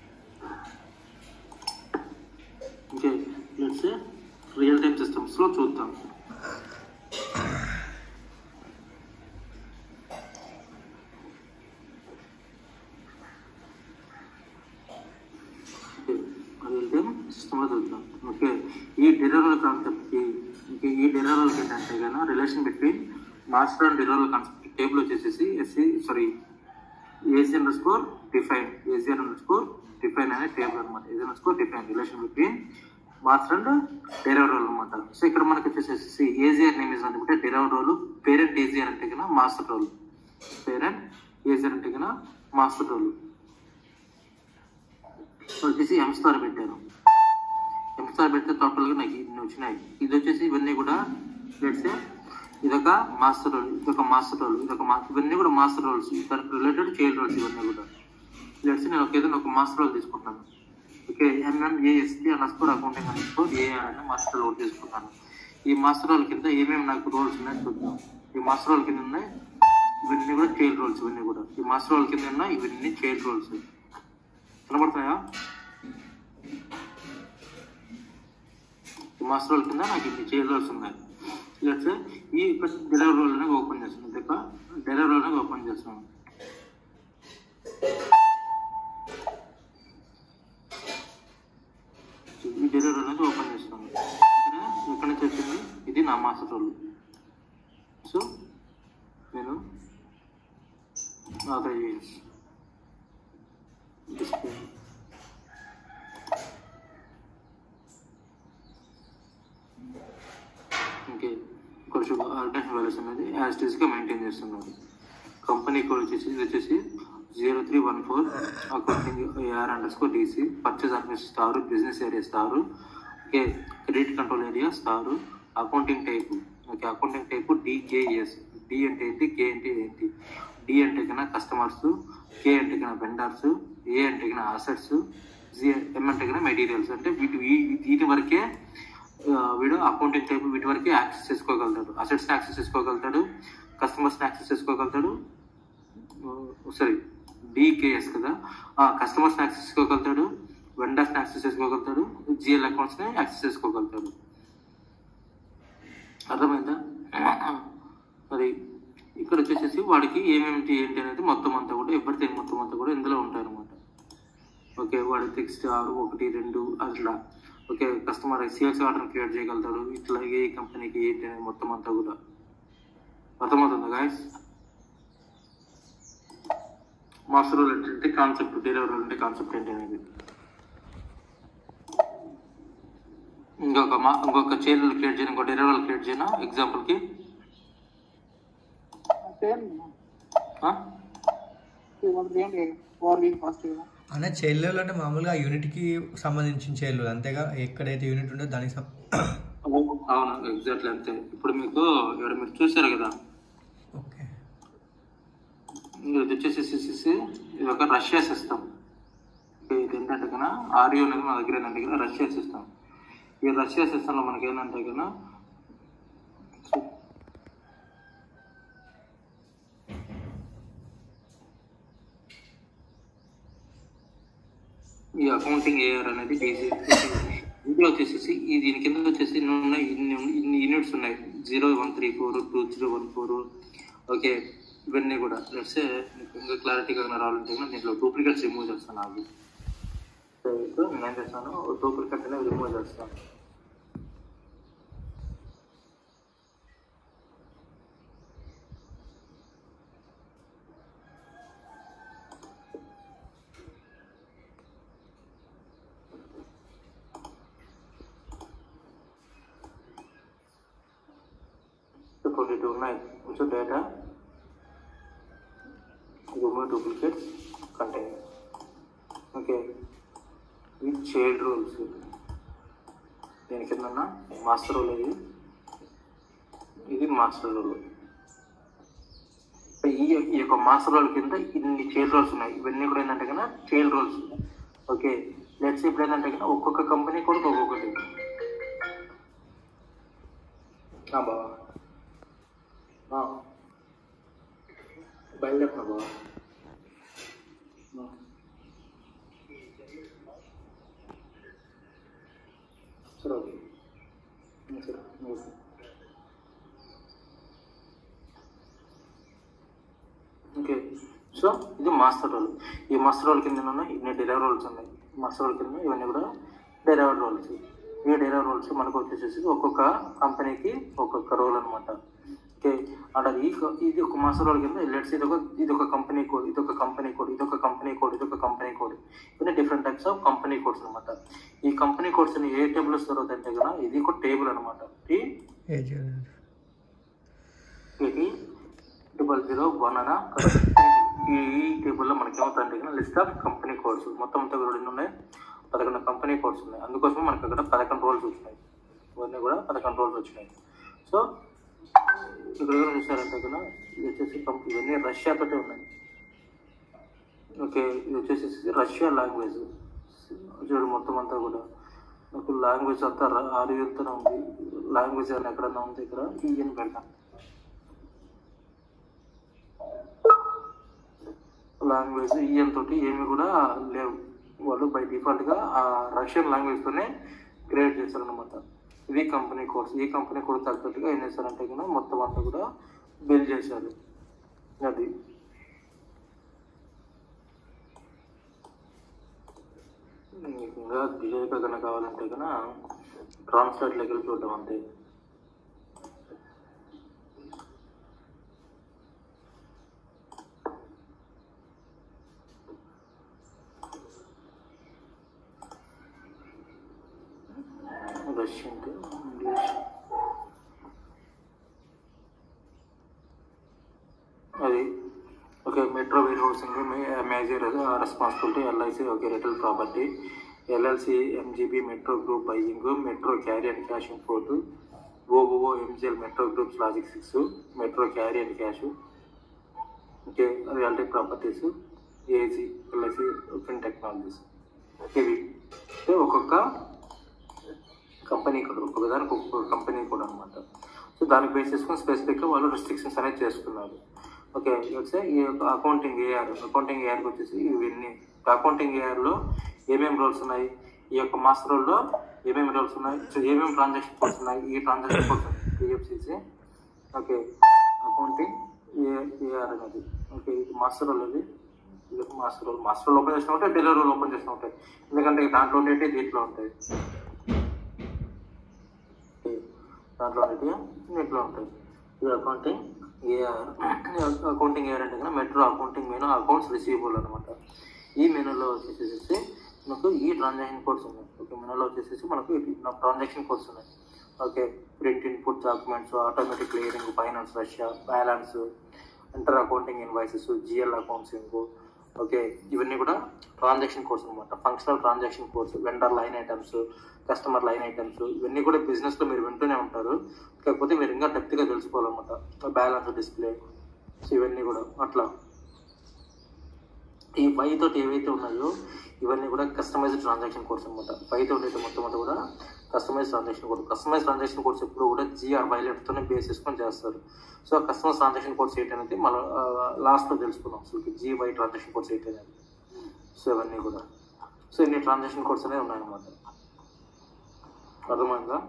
ఓకే లెట్స్ రియల్ టైమ్ సిస్టమ్స్లో చూద్దాం రియల్ టైమ్ సిస్టమ్లో చూద్దాం ఓకే ఈ డెరరల్ కాన్సెప్ట్కి ఓకే ఈ డెరరల్కి ఏంటంటే కన్నా రిలేషన్ బిట్వీన్ మాస్టర్ అండ్ డెరరల్ కాన్సెప్ట్ టేబుల్ వచ్చేసి SC sorry AC underscore define AC underscore define అనే టేబుల్ అనమాట AC underscore define relation between master and derive role అనమాట సో ఇక్కడ మనకి వచ్చేసేసి ఏజిఆర్ నేమ్ ఇస్ అంటే డెరవ్ రోల్ పేరెంట్ ఏజిఆర్ అంటే కన్నా మాస్టర్ రోల్ పేరెంట్ ఏజిఆర్ అంటే కన్నా మాస్టర్ రోల్ సో వచ్చేసి ఎం స్టార్ పెట్టాను ఎం స్టార్ పెడితే టోటల్గా నాకు ఇన్ని వచ్చినాయి ఇది వచ్చేసి ఇవన్నీ కూడా లెట్సే ఇదొక మాస్టర్ రోల్ ఇదొక మాస్టర్ రోల్ ఇదొక మా ఇవన్నీ కూడా మాస్టర్ రోల్స్ దానికి రిలేటెడ్ చైల్డ్ రోల్స్ ఇవన్నీ కూడా లెట్స్ నేను ఒక ఏదైనా ఒక మాస్టర్ రోల్ తీసుకుంటాను okay MMAST underscore accounting underscore AR అనే మాస్టర్ రోల్ తీసుకుంటాను ఈ మాస్టర్ రోల్ కింద ఏమేమి నాకు రోల్స్ ఉన్నాయో చూద్దాం ఈ మాస్టర్ రోల్ కింద ఉన్నాయి ఇవన్నీ కూడా చైల్డ్ రోల్స్ ఇవన్నీ కూడా ఈ మాస్టర్ రోల్ కింద ఉన్న ఇవన్నీ చైల్డ్ రోల్స్ కనబడుతున్నాయా ఈ మాస్టర్ రోల్ కింద నాకు ఇన్ని చైల్డ్ రోల్స్ ఉన్నాయి లెట్స్ ఈ డెలివరీ రోల్ అనేది ఓపెన్ చేస్తున్నాను తప్ప డెలివరీ రోల్ అనేది ఓపెన్ చేస్తున్నాను ఈ డెలివరీ అనేది ఓపెన్ చేస్తున్నాను ఇక్కడ ఎక్కడి నుంచి వచ్చింది ఇది నా మాస్టర్ రోల్ సో నేను ఆథరైజేషన్స్ డిస్ప్లే ఓకే కొంచెం ఆర్గనైజేషన్ వాల్యూస్ అనేది యాజ్ టీస్గా మెయింటైన్ చేస్తున్నారు కంపెనీ కోడ్ వచ్చేసి ఇది వచ్చేసి zero three one four accounting AR underscore DC purchase office star business area star okay credit control area star accounting type okay accounting type DKS D అంటే ఏంటి కే అంటే ఏంటి డి అంటే కన్నా కస్టమర్స్ కే అంటే కన్నా వెండర్స్ ఏ అంటే కన్నా అసెట్స్ జి ఎం అంటే కన్నా మెటీరియల్స్ అంటే వీటి వీ- వీటి వరకే ఆ, వీడు అకౌంటింగ్ టైప్ వీటి వరకే యాక్సెస్ చేసుకోగలుగుతాడు అసెట్స్ని యాక్సెస్ చేసుకోగలుగుతాడు కస్టమర్స్ని యాక్సెస్ చేసుకోగలుగుతాడు సారీ డికేఎస్ కదా కస్టమర్స్ని యాక్సెస్ చేసుకోగలుగుతాడు వెండర్స్ని యాక్సెస్ చేసుకోగలుగుతాడు జిఎల్ అకౌంట్స్ని యాక్సెస్ చేసుకోగలుగుతాడు అర్థమైందా అది ఇక్కడ వచ్చేసేసి వాడికి ఏమేమిటి ఏంటి అనేది మొత్తం అంతా కూడా ఎవరిథింగ్ మొత్తం అంతా కూడా ఇందులో ఉంటాయన్నమాట ఓకే వాడి టెక్స్ట్ ఆరు ఒకటి రెండు అట్లా okay customer sales order create చేయగలుగుతాడు ఇట్లా ఏ కంపెనీకి ఏంటి అనేది మొత్తం అంతా కూడా అర్థమవుతుందా గాయస్ మాస్టర్ రోల్ ఏంటంటే కాన్సెప్ట్ డెలివరీ రోల్ అంటే కాన్సెప్ట్ ఏంటి అనేది ఇంకొక మా ఇంకొక చైల్డ్ క్రియేట్ చేయను ఇంకో డెలివరీ క్రియేట్ చేయను ఎగ్జాంపుల్కి చేయండి వాళ్ళు చేయండి ఫోర్ వీక్ ఫస్ట్ అన్న చైల్డ్ లెవెల్ అంటే మామూలుగా యూనిట్కి సంబంధించిన చైల్డ్ లెవెల్ అంతేగా ఎక్కడైతే యూనిట్ ఉందో దానికి సం- అవును ఎగ్జాక్ట్లీ అంతే ఇప్పుడు మీకు ఇక్కడ మీరు చూసారు కదా ఓకే ఇది వచ్చేసి సిసిసి ఇది ఒక రష్యా సిస్టమ్ ఇది ఏంటంటే కన్నా ఆర్యూ అనేది మా దగ్గర ఏంటంటే కన్నా రష్యా సిస్టమ్ ఈ రష్యా సిస్టంలో మనకి ఏంటంటే కన్నా ఈ అకౌంటింగ్ ఏఆర్ అనేది డీసీ ఇందులో వచ్చేసి ఈ దీని కింద వచ్చేసి ఇన్ని ఉన్నాయి ఇన్ని ఇన్ని యూనిట్స్ ఉన్నాయి zero one three four two zero one four okay ఇవన్నీ కూడా లెట్స్ మీకు ఇంకా క్లారిటీగా రావాలంటే కనుక దీంట్లో డూప్లికేట్స్ రిమూవ్ చేస్తాను అవి సో ఇప్పుడు నేను ఏం చేస్తాను డూప్లికేట్ అనేది రిమూవ్ చేస్తాను ట్వంటీ టూ ఉన్నాయి so data remove duplicates contain okay ఈ చైల్డ్ రూల్స్ దీని కింద మాస్టర్ రూల్ ఇది ఇది మాస్టర్ రూల్ ఈ ఈ యొక్క మాస్టర్ రోల్ కింద ఇన్ని చైల్డ్ రోల్స్ ఉన్నాయి ఇవన్నీ కూడా ఏంటంటే కన్నా చైల్డ్ రోల్స్ ఓకే లెట్స్ ఇప్పుడు ఏంటంటే కన్నా ఒక్కొక్క కంపెనీ కూడా ఒక్కొక్కటి ఆ బావా ఆ. బయలుదేరుతున్నా బావా ఆ. సరే ఓకే ఉం, సరే ఓకే ఓకే సో ఇది మాస్టర్ రోల్ ఈ మాస్టర్ రోల్ కింద ఉన్న ఇన్ని డెలివరీ రోల్స్ ఉన్నాయి మాస్టర్ రోల్ కింద ఇవన్నీ కూడా డెలివరీ రోల్స్ ఈ డెలివరీ రోల్స్ మనకు వచ్చేసేసి ఒక్కొక్క కంపెనీకి ఒక్కొక్క రోల్ అనమాట ఓకే అంటే ఈ ఇది ఒక మాస్టర్ రోల్ కింద లెట్స్ ఇది ఒక ఇది ఒక కంపెనీ కోడ్ ఇది ఒక కంపెనీ కోడ్ ఇది ఒక కంపెనీ కోడ్ ఇది ఒక కంపెనీ కోడ్ ఇవన్నీ different types of company codes అనమాట ఈ కంపెనీ కోడ్స్ ఏ టేబుల్ దొరుకుతాయంటే కదా ఇది ఒక టేబుల్ అనమాట ఈ H eighty double zero one అన ఈ టేబుల్లో మనకి ఏమవుతుందంటే లిస్ట్ ఆఫ్ కంపెనీ కోడ్స్ మొత్తం అంతా కూడా ఎన్ని ఉన్నాయి పదకొండు కంపెనీ కోడ్స్ ఉన్నాయి అందుకోసం మనకి అక్కడ పదకొండు రోల్స్ వచ్చినాయి ఇవన్నీ కూడా పదకొండు రోల్స్ వచ్చినాయి సో ఇక్కడ ఎవరు చూసారంటే కదా ఇది వచ్చేసి కంపెనీ ఇవన్నీ రష్యాతోటే ఉన్నాయి ఓకే ఇది వచ్చేసి రష్యా లాంగ్వేజ్ చూడు మొత్తం అంతా కూడా నాకు లాంగ్వేజ్ అంతా ఆరుతూనే ఉంది లాంగ్వేజ్ అని ఎక్కడన్నా ఉంది ఇక్కడ ఈఎన్ పెడతాం లాంగ్వేజ్ ఈఎన్ తోటి ఏమి కూడా లేవు వాళ్ళు బై డిఫాల్ట్గా ఆ రష్యన్ లాంగ్వేజ్తోనే క్రియేట్ చేశారనమాట ఇది కంపెనీ కోర్స్ ఈ కంపెనీ కూడా తగ్గట్టుగా ఏం చేశారంటే కన్నా మొత్తం అంతా కూడా బిల్డ్ చేశారు అది మీకు ఇంకా డిజైన్ కన్నా కావాలంటే కన్నా ట్రాన్స్లేట్ లెక్కలు చూడటం అంతే రష్యన్ టు ఇంగ్లీష్ అది okay metro warehousing major responsibility LIC okay retail property LLC MGB metro group buying metro carry and cash import OOO MGL metro groups logic six metro carry and cash okay reality properties AG LIC fin technologies ఇవి అంటే ఒక్కొక్క కంపెనీ కూడా ఒక్కొక్క దానికి ఒక్కొక్క కంపెనీ కూడా అనమాట సో దానికి బేస్ చేసుకొని స్పెసిఫిక్గా వాళ్ళు రిస్ట్రిక్షన్స్ అనేది చేసుకున్నారు ఓకే వచ్చే ఈ యొక్క అకౌంటింగ్ ఏఆర్ అకౌంటింగ్ ఏఆర్కి వచ్చేసి ఇవన్నీ అకౌంటింగ్ ఏఆర్లో ఏమేమి రోల్స్ ఉన్నాయి ఈ యొక్క మాస్టర్ రోల్లో ఏమేమి రోల్స్ ఉన్నాయి సో ఏమేమి ట్రాన్సాక్షన్ కోడ్స్ ఉన్నాయి ఈ transaction codes PFCC okay accounting ఏ ఏఆర్ అనేది ఓకే ఇది మాస్టర్ రోల్ అది ఇది master role master role open చేసిన ఉంటాయి డెలివరీ రోల్ ఓపెన్ చేసిన ఉంటాయి ఎందుకంటే దాంట్లో ఉండేవి దీంట్లో ఉంటాయి దాంట్లో ఉండేవి దీంట్లో ఉంటాయి ఇది అకౌంటింగ్ ఏఆర్ అకౌంటింగ్ ఏఆర్ అంటే కన్నా metro accounting menu accounts receivable అనమాట ఈ మెనూలో వచ్చేసేసి మనకు ఈ ట్రాన్సాక్షన్ కోడ్స్ ఉన్నాయి ఓకే మెనూలో వచ్చేసేసి మనకు ట్రాన్సాక్షన్ కోడ్స్ ఉన్నాయి okay print input documents automatic clearing finance Russia balance inter accounting invoices GL accounting okay ఇవన్నీ కూడా ట్రాన్సాక్షన్ కోడ్స్ అనమాట functional transaction codes vendor line items customer line items ఇవన్నీ కూడా బిజినెస్లో మీరు వింటూనే ఉంటారు కాకపోతే మీరు ఇంకా డెప్త్గా తెలుసుకోవాలన్నమాట బ్యాలెన్స్ డిస్ప్లే సో ఇవన్నీ కూడా అట్లా ఈ ఫైవ్ తోటి ఏవైతే ఉన్నాయో ఇవన్నీ కూడా కస్టమైజ్డ్ ట్రాన్సాక్షన్ కోడ్స్ అనమాట ఫైవ్ తోటి అయితే మొత్తం అంతా కూడా customize transaction code customize transaction codes ఎప్పుడు కూడా జిఆర్ వైలెట్తోనే బేస్ చేసుకొని చేస్తారు సో కస్టమర్ ట్రాన్సాక్షన్ కోడ్స్ ఏంటి అనేది మనం లాస్ట్లో తెలుసుకున్నాం అసలు జీవై ట్రాన్సాక్షన్ కోడ్స్ ఏంటి అనేది సో ఇవన్నీ కూడా సో ఇన్ని ట్రాన్సాక్షన్ కోడ్స్ అనేవి ఉన్నాయన్నమాట అర్థమైందా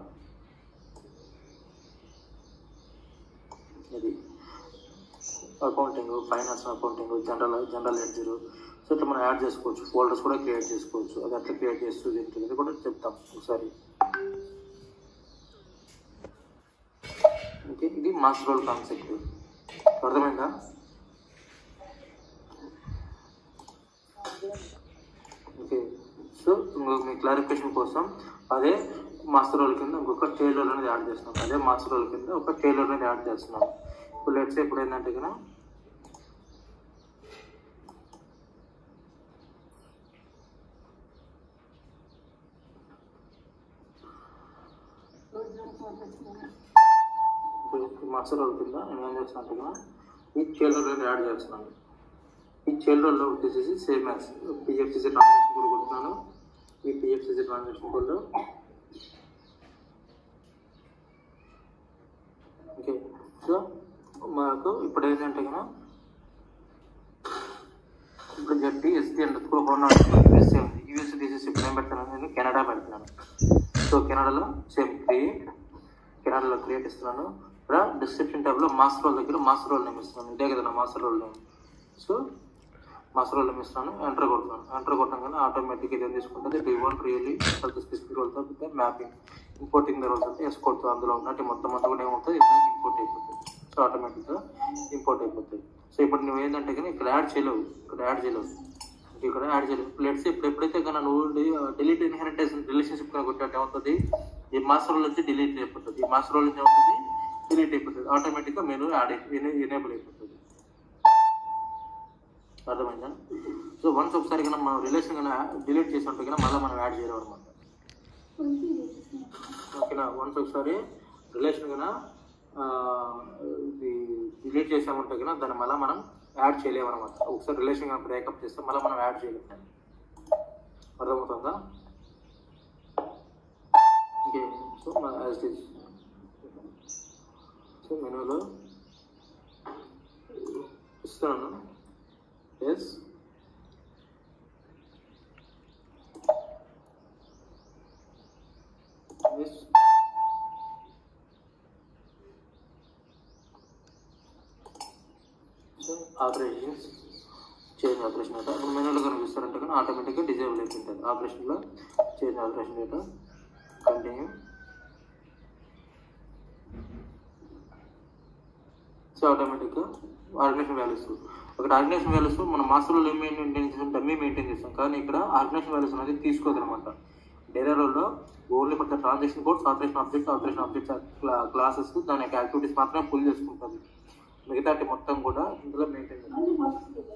ఇది accounting finance accounting general general ledger so ఇట్లా మనం యాడ్ చేసుకోవచ్చు ఫోల్డర్స్ కూడా క్రియేట్ చేసుకోవచ్చు అది ఎట్లా క్రియేట్ చేస్తూ ఏంటి ఇది కూడా చెప్తాం ఒకసారి ఓకే ఇది మాస్టర్ రోల్ కాన్సెప్ట్ అర్థమైందా ఓకే సో ఇంకొక మీ క్లారిఫికేషన్ కోసం అదే మాస్టర్ రోల్ కింద ఇంకొక టైలర్ అనేది యాడ్ చేస్తున్నాం అదే మాస్టర్ రోల్ కింద ఒక టైలర్ అనేది యాడ్ చేస్తున్నాం ఇప్పుడు లెట్స్ ఇప్పుడు ఏంటంటే కదా ఇప్పుడు ఈ మాస్టర్ రోల్ కింద నేను ఏం చేస్తున్నట్టు కదా ఈ టైలర్ అనేది యాడ్ చేస్తున్నాను ఈ చైల్డ్లో వచ్చేసి same as PFCC transaction code కొడుతున్నాను ఈ PFCC transaction code okay so మనకు ఇప్పుడు ఏంటంటే కదా ఇప్పుడు జడ్డి ఎస్టీ అండ్ కూడా కొన్నాను యూఎస్ఏ ఉంది యూఎస్ తీసేసి ఇప్పుడు ఏం పెడుతున్నాను నేను కెనడా పెడుతున్నాను సో కెనడాలో సేమ్ క్రియేట్ కెనడాలో క్రియేట్ ఇస్తున్నాను ఇక్కడ డిస్క్రిప్షన్ ట్యాబ్లో మాస్టర్ రోల్ దగ్గర మాస్టర్ రోల్ నేమ్ ఇస్తున్నాను ఇదే కదా నా master role name so master role name ఇస్తున్నాను ఎంటర్ కొడుతున్నాను ఎంటర్ కొట్టగానే ఆటోమేటిక్ ఇది ఏం తీసుకుంటుంది డి వన్ రియల్లీ స్పెసిఫిక్ రోల్తో మ్యాపింగ్ ఇంపోర్టింగ్ రోల్స్ అంటే ఎస్ కొడుతూ అందులో ఉన్నట్టు మొత్తం అంతా కూడా ఏమవుతుంది ఇప్పుడు ఇంపోర్ట్ అయిపోతుంది సో ఆటోమేటిక్గా ఇంపోర్ట్ అయిపోతుంది సో ఇప్పుడు నువ్వు ఏంటంటే కానీ ఇక్కడ యాడ్ చేయలేవు ఇక్కడ యాడ్ చేయలేవు ఇక్కడ యాడ్ చేయలేవు ప్లేట్స్ ఇప్పుడు ఎప్పుడైతే కన్నా నువ్వు డిలీట్ ఇన్హెరిటెన్స్ రిలేషన్షిప్ కనుక కొట్టే ఏమవుతుంది ఈ మాస్టర్ రోల్ నుంచి డిలీట్ అయిపోతుంది ఈ మాస్టర్ రోల్ నుంచి ఏమవుతుంది డిలీట్ అయిపోతుంది ఆటోమేటిక్గా మీరు యాడ్ ఎనేబుల్ అయిపోతుంది అర్థమైందా సో వన్స్ ఒకసారి కన్నా మనం రిలేషన్ కన్నా డిలీట్ చేసి ఉంటే కన్నా మళ్ళీ మనం యాడ్ చేయలేం అనమాట ఓకేనా వన్స్ ఒకసారి రిలేషన్ కన్నా ఇది డిలీట్ చేసామంటే కన్నా దాన్ని మళ్ళీ మనం యాడ్ చేయలేము అనమాట ఒకసారి రిలేషన్ కన్నా బ్రేకప్ చేస్తే మళ్ళీ మనం యాడ్ చేయలేము అర్థమవుతుందా okay so as it so మెనూలో ఇస్తున్నాను yes yes so operations change operation data ఇప్పుడు మెనూలో కనిపిస్తారంటే కానీ ఆటోమేటిక్గా డిజేబుల్ అయిపోతుంది ఆపరేషన్లో change operation data continue so ఆటోమేటిక్గా ఆర్గనైజేషన్ వాల్యూస్ ఒకటి ఆర్గనైజేషన్ వాల్యూస్ మన మాస్టర్లో ఏం మెయింటైన్ చేస్తాం డమ్మీ మెయింటైన్ చేస్తాం కానీ ఇక్కడ ఆర్గనైజేషన్ వాల్యూస్ అనేది తీసుకోదు అనమాట డేరాలో ఓన్లీ మన transaction codes operation objects operation objects classes దాని యొక్క యాక్టివిటీస్ మాత్రమే ఫుల్ చేసుకుంటుంది మిగతా మొత్తం కూడా ఇందులో మెయింటైన్ చేస్తాం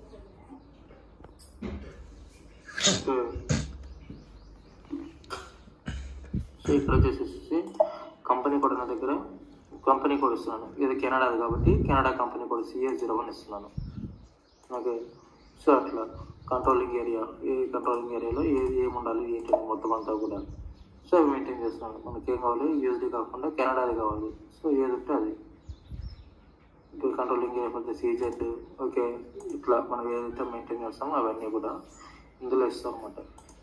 సో ఇక్కడ వచ్చేసేసి కంపెనీ కోడ్ నా దగ్గర కంపెనీ కోడ్ ఇస్తున్నాను ఇది కెనడాది కాబట్టి Canada company code CS zero one ఇస్తున్నాను ఓకే సో అట్లా కంట్రోలింగ్ ఏరియా ఏ కంట్రోలింగ్ ఏరియాలో ఏది ఏమి ఉండాలి ఏంటి అనేది మొత్తం అంతా కూడా సో అవి మెయింటైన్ చేస్తున్నాను మనకి ఏం కావాలి యూఎస్డీ కాకుండా కెనడాది కావాలి సో ఏది ఉంటే అది ఇప్పుడు కంట్రోలింగ్ లేకపోతే సీజెడ్ ఓకే ఇట్లా మనం ఏదైతే మెయింటైన్ చేస్తామో అవన్నీ కూడా ఇందులో ఇస్తాం అనమాట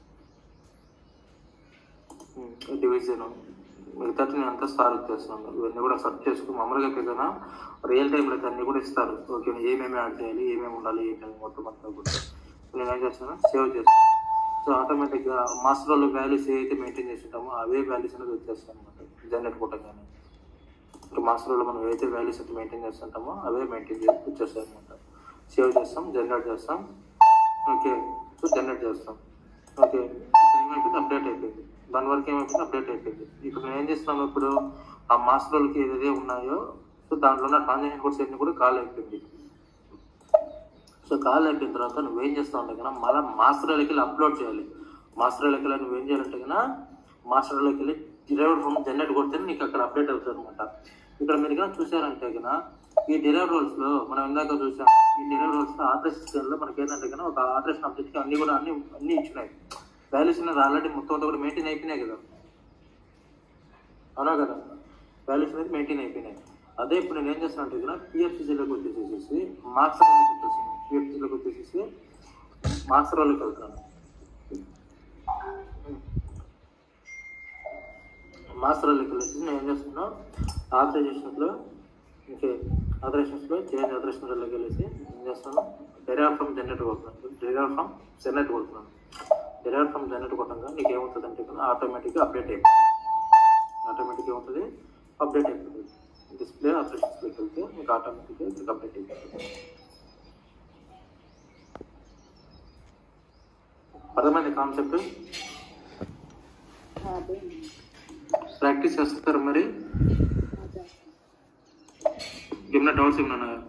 డివిజన్ మిగతా నేను అంతా స్టార్ ఇచ్చేస్తాను ఇవన్నీ కూడా సెర్చ్ చేసుకుని మామూలుగా ఎక్కడైనా రియల్ టైంలో అయితే అన్ని కూడా ఇస్తారు ఓకే ఏమేమి యాడ్ చేయాలి ఏమేమి ఉండాలి ఏంటని మొత్తం అంతా కూడా నేను ఏం చేస్తాను సేవ్ చేస్తాను సో ఆటోమేటిక్గా మాస్టర్లో వాల్యూస్ ఏదైతే మెయింటైన్ చేసి ఉంటామో అవే వాల్యూస్ అనేది వచ్చేస్తాయి అనమాట జనరేట్ కొట్టగానే ఇప్పుడు మాస్టర్లో మనం ఏదైతే వాల్యూస్ అయితే మెయింటైన్ చేస్తుంటామో అవే మెయింటైన్ చేసి వచ్చేస్తాయి అనమాట సేవ్ చేస్తాం జనరేట్ చేస్తాం ఓకే సో జనరేట్ చేస్తాం ఓకే ఏమైపోయింది అప్డేట్ అయిపోయింది దాని వరకు ఏమైపోయింది అప్డేట్ అయిపోయింది ఇప్పుడు నేను ఏం చేస్తున్నాను ఇప్పుడు ఆ మాస్టర్లకి ఏదైతే ఉన్నాయో సో దాంట్లో ఉన్న ట్రాన్సాక్షన్ కోడ్స్ అన్ని కూడా కాల్ అయిపోయింది సో కాల్ అయిపోయిన తర్వాత నువ్వేం చేస్తావు అంటే కన్నా మళ్ళీ మాస్టర్లోకి వెళ్ళి అప్లోడ్ చేయాలి మాస్టర్లోకి వెళ్ళి నువ్వేం చేయాలంటే కన్నా మాస్టర్లోకి వెళ్ళి డిరైవర్ ఫామ్ జనరేట్ కొడితే నీకు అక్కడ అప్డేట్ అవుతుంది అనమాట ఇక్కడ మీరు కన్నా చూసారంటే కన్నా ఈ డిరైవర్ రోల్స్ లో మనం ఇందాక చూసాం ఈ డిరైవర్ రోల్స్ లో ఆపరేషన్ లో మనకి ఏంటంటే కన్నా ఒక ఆపరేషన్ అప్డేట్ కి అన్ని కూడా అన్ని అన్ని ఇచ్చినాయి వాల్యూస్ అనేది ఆల్రెడీ మొత్తం అంతా కూడా మెయింటైన్ అయిపోయినాయి కదా అవునా కదా వాల్యూస్ అనేది మెయింటైన్ అయిపోయినాయి అదే ఇప్పుడు నేను ఏం చేస్తాను అంటే కదా పిఎఫ్సీలోకి వచ్చేసేసి మార్క్స్ రోల్కి వచ్చేసి పిఎఫ్సీలోకి వచ్చేసేసి మార్క్స్ రోల్కి వెళ్తాను మాస్టర్ రోల్కి వెళ్ళేసి నేను ఏం చేస్తున్నా ఆథరైజేషన్స్లో ఓకే ఆథరైజేషన్స్లో చేంజ్ ఆథరైజేషన్ రోల్కి వెళ్ళేసి ఏం చేస్తాను డెరైవ్ ఫ్రమ్ జనరేట్ కొడుతున్నాను డెరైవ్ ఫ్రమ్ జనరేట్ కొడుతున్నాను డెరైవ్ ఫ్రమ్ జనరేట్ కొట్టంగా నీకు ఏమవుతుంది అంటే ఆటోమేటిక్గా అప్డేట్ అయిపోతుంది ఆటోమేటిక్ ఏమవుతుంది అప్డేట్ అయిపోతుంది డిస్ప్లే ఆపరేషన్స్లోకి వెళ్తే మీకు ఆటోమేటిక్గా మీకు అప్డేట్ అయిపోతుంది అర్థమైంది కాన్సెప్ట్ ప్రాక్టీస్ చేస్తారు మరి ఏమైనా డౌట్స్ ఏమైనా ఉన్నాయా?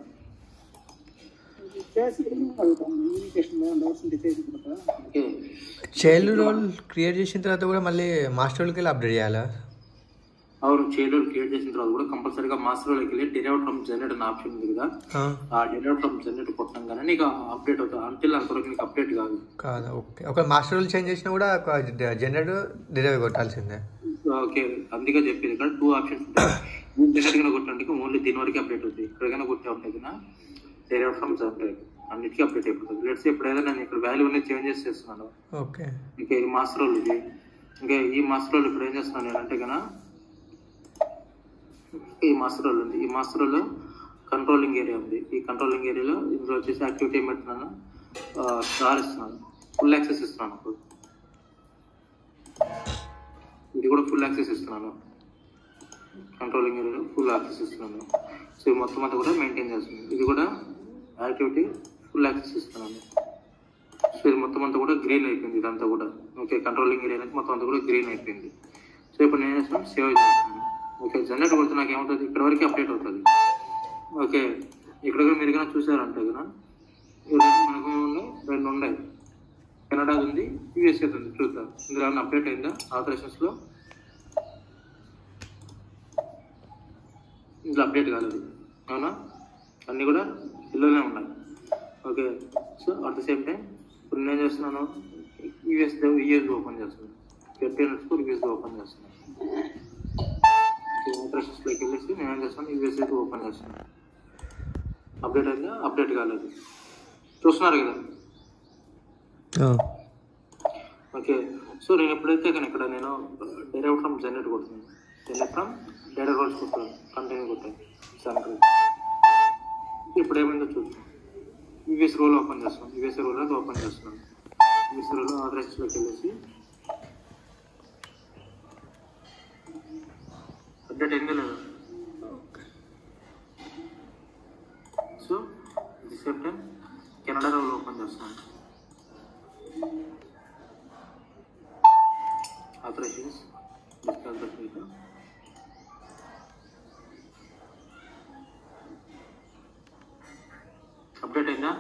చేసి అడుగుతాను కమ్యూనికేషన్ డౌట్స్ ఉంటే చేసి కూడా ఓకే చైల్డ్ రోల్ క్రియేట్ చేసిన తర్వాత కూడా మళ్ళీ మాస్టర్కి వెళ్ళి అప్డేట్ చేయాలా అవును చైల్డ్ క్రియేట్ చేసిన తర్వాత కూడా కంపల్సరీగా మాస్టర్లోకి వెళ్ళి డెరైవ్ ఫ్రమ్ జనరేట్ అనే ఆప్షన్ ఉంది కదా ఆ, ఆ డెరైవ్ ఫ్రమ్ జనరేట్ కొట్టంగానే నీకు అప్డేట్ అవుతుంది అంటిల్ అంతవరకు నీకు అప్డేట్ కాదు కాదా ఓకే ఒక మాస్టర్ రోల్ చేంజ్ చేసినా కూడా ఒక జనరేటర్ డిరైవ్ కొట్టాల్సిందే ఓకే అందుకే చెప్పేది ఇక్కడ టూ ఆప్షన్స్ ఉంటాయి జనరేట్ కొట్టడానికి ఓన్లీ దీని వరకు అప్డేట్ అవుతుంది ఇక్కడికైనా కొట్టే ఉంటాయి కదా డెరైవ్ ఫ్రమ్ జనరేట్ అన్నిటికీ అప్డేట్ అయిపోతుంది లెట్స్ ఎప్పుడైనా నేను ఇక్కడ వాల్యూ అనేది చేంజెస్ చేస్తున్నాను ఓకే ఇంకా ఈ మాస్టర్ రోల్ ఇది ఇంకా ఈ మాస్టర్ రోల్ ఇప్పుడు ఏం చేస్తున్నాను నేను అంటే కన్నా ఈ మాస్టర్ రోల్ ఉంది ఈ మాస్టర్ రోల్ కంట్రోలింగ్ ఏరియా ఉంది ఈ కంట్రోలింగ్ ఏరియాలో ఇందులో వచ్చేసి యాక్టివిటీ ఏం పెడుతున్నాను స్టార్ ఇస్తున్నాను ఫుల్ యాక్సెస్ ఇస్తున్నాను ఇప్పుడు ఇది కూడా ఫుల్ యాక్సెస్ ఇస్తున్నాను కంట్రోలింగ్ ఏరియాలో ఫుల్ యాక్సెస్ ఇస్తున్నాను సో ఇది మొత్తం అంతా కూడా మెయింటైన్ చేస్తున్నాను ఇది కూడా యాక్టివిటీ ఫుల్ యాక్సెస్ ఇస్తున్నాను సో ఇది మొత్తం అంతా కూడా గ్రీన్ అయిపోయింది ఇదంతా కూడా ఓకే కంట్రోలింగ్ ఏరియా అనేది మొత్తం అంతా కూడా గ్రీన్ అయిపోయింది సో ఇప్పుడు నేను చేస్తాను సేవ్ చేస్తాను ఓకే జనరేట్ కొడితే నాకు ఏమవుతుంది ఇక్కడ వరకు అప్డేట్ అవుతుంది ఓకే ఇక్కడ కూడా మీరు కానీ చూసారంటే కదా ఈ రెండు మనకు ఏమున్నాయి రెండు ఉన్నాయి కెనడా ఉంది యూఎస్ఏ ఉంది చూద్దాం ఇందులో ఏమైనా అప్డేట్ అయిందా ఆపరేషన్స్లో ఇందులో అప్డేట్ కాలేదు అవునా అన్నీ కూడా ఇల్లునే ఉన్నాయి okay so at the same time ఇప్పుడు నేను చేస్తున్నాను యూఎస్ యూఎస్ ఓపెన్ చేస్తున్నాను పెట్టిన స్కూల్ యూఎస్ ఓపెన్ చేస్తున్నాను ఆపరేషన్స్లోకి వెళ్ళేసి నేను ఏం చేస్తాను యూఎస్ఏ ఓపెన్ చేస్తాను అప్డేట్ అయిందా అప్డేట్ కాలేదు చూస్తున్నారు కదా ఓకే సో నేను ఎప్పుడైతే కానీ ఇక్కడ నేను డైరెక్ట్ ఫ్రమ్ జనరేట్ కొడుతున్నాను జనరేట్ ఫ్రమ్ డైరెక్ట్ రోల్స్ కొట్టాను కంటిన్యూ కొట్టాను సెంటర్ ఇప్పుడు ఏమైందో చూద్దాం యూఎస్ రోల్ ఓపెన్ చేస్తాం యూఎస్ రోల్ అయితే ఓపెన్ చేస్తున్నాను యూఎస్ రోల్ ఆథరైజ్లోకి వెళ్ళేసి అప్డేట్ అయిందో లేదు so the same time Canada role open చేస్తున్నాను ఆథరైజేషన్స్ డిస్కౌంట్ మీకు అప్డేట్ అయిందా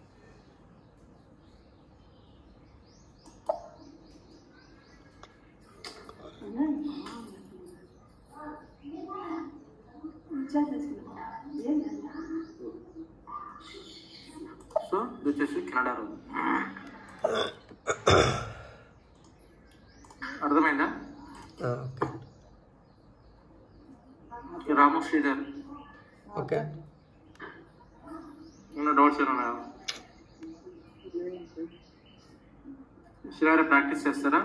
సో ఇది వచ్చేసి కెనడా రోల్ అర్థమైందా ఓకే రాము శ్రీధర్ ఓకే ఉన్న డౌట్స్ ఏమైనా ఉన్నాయా శ్రీగారు ప్రాక్టీస్ చేస్తారా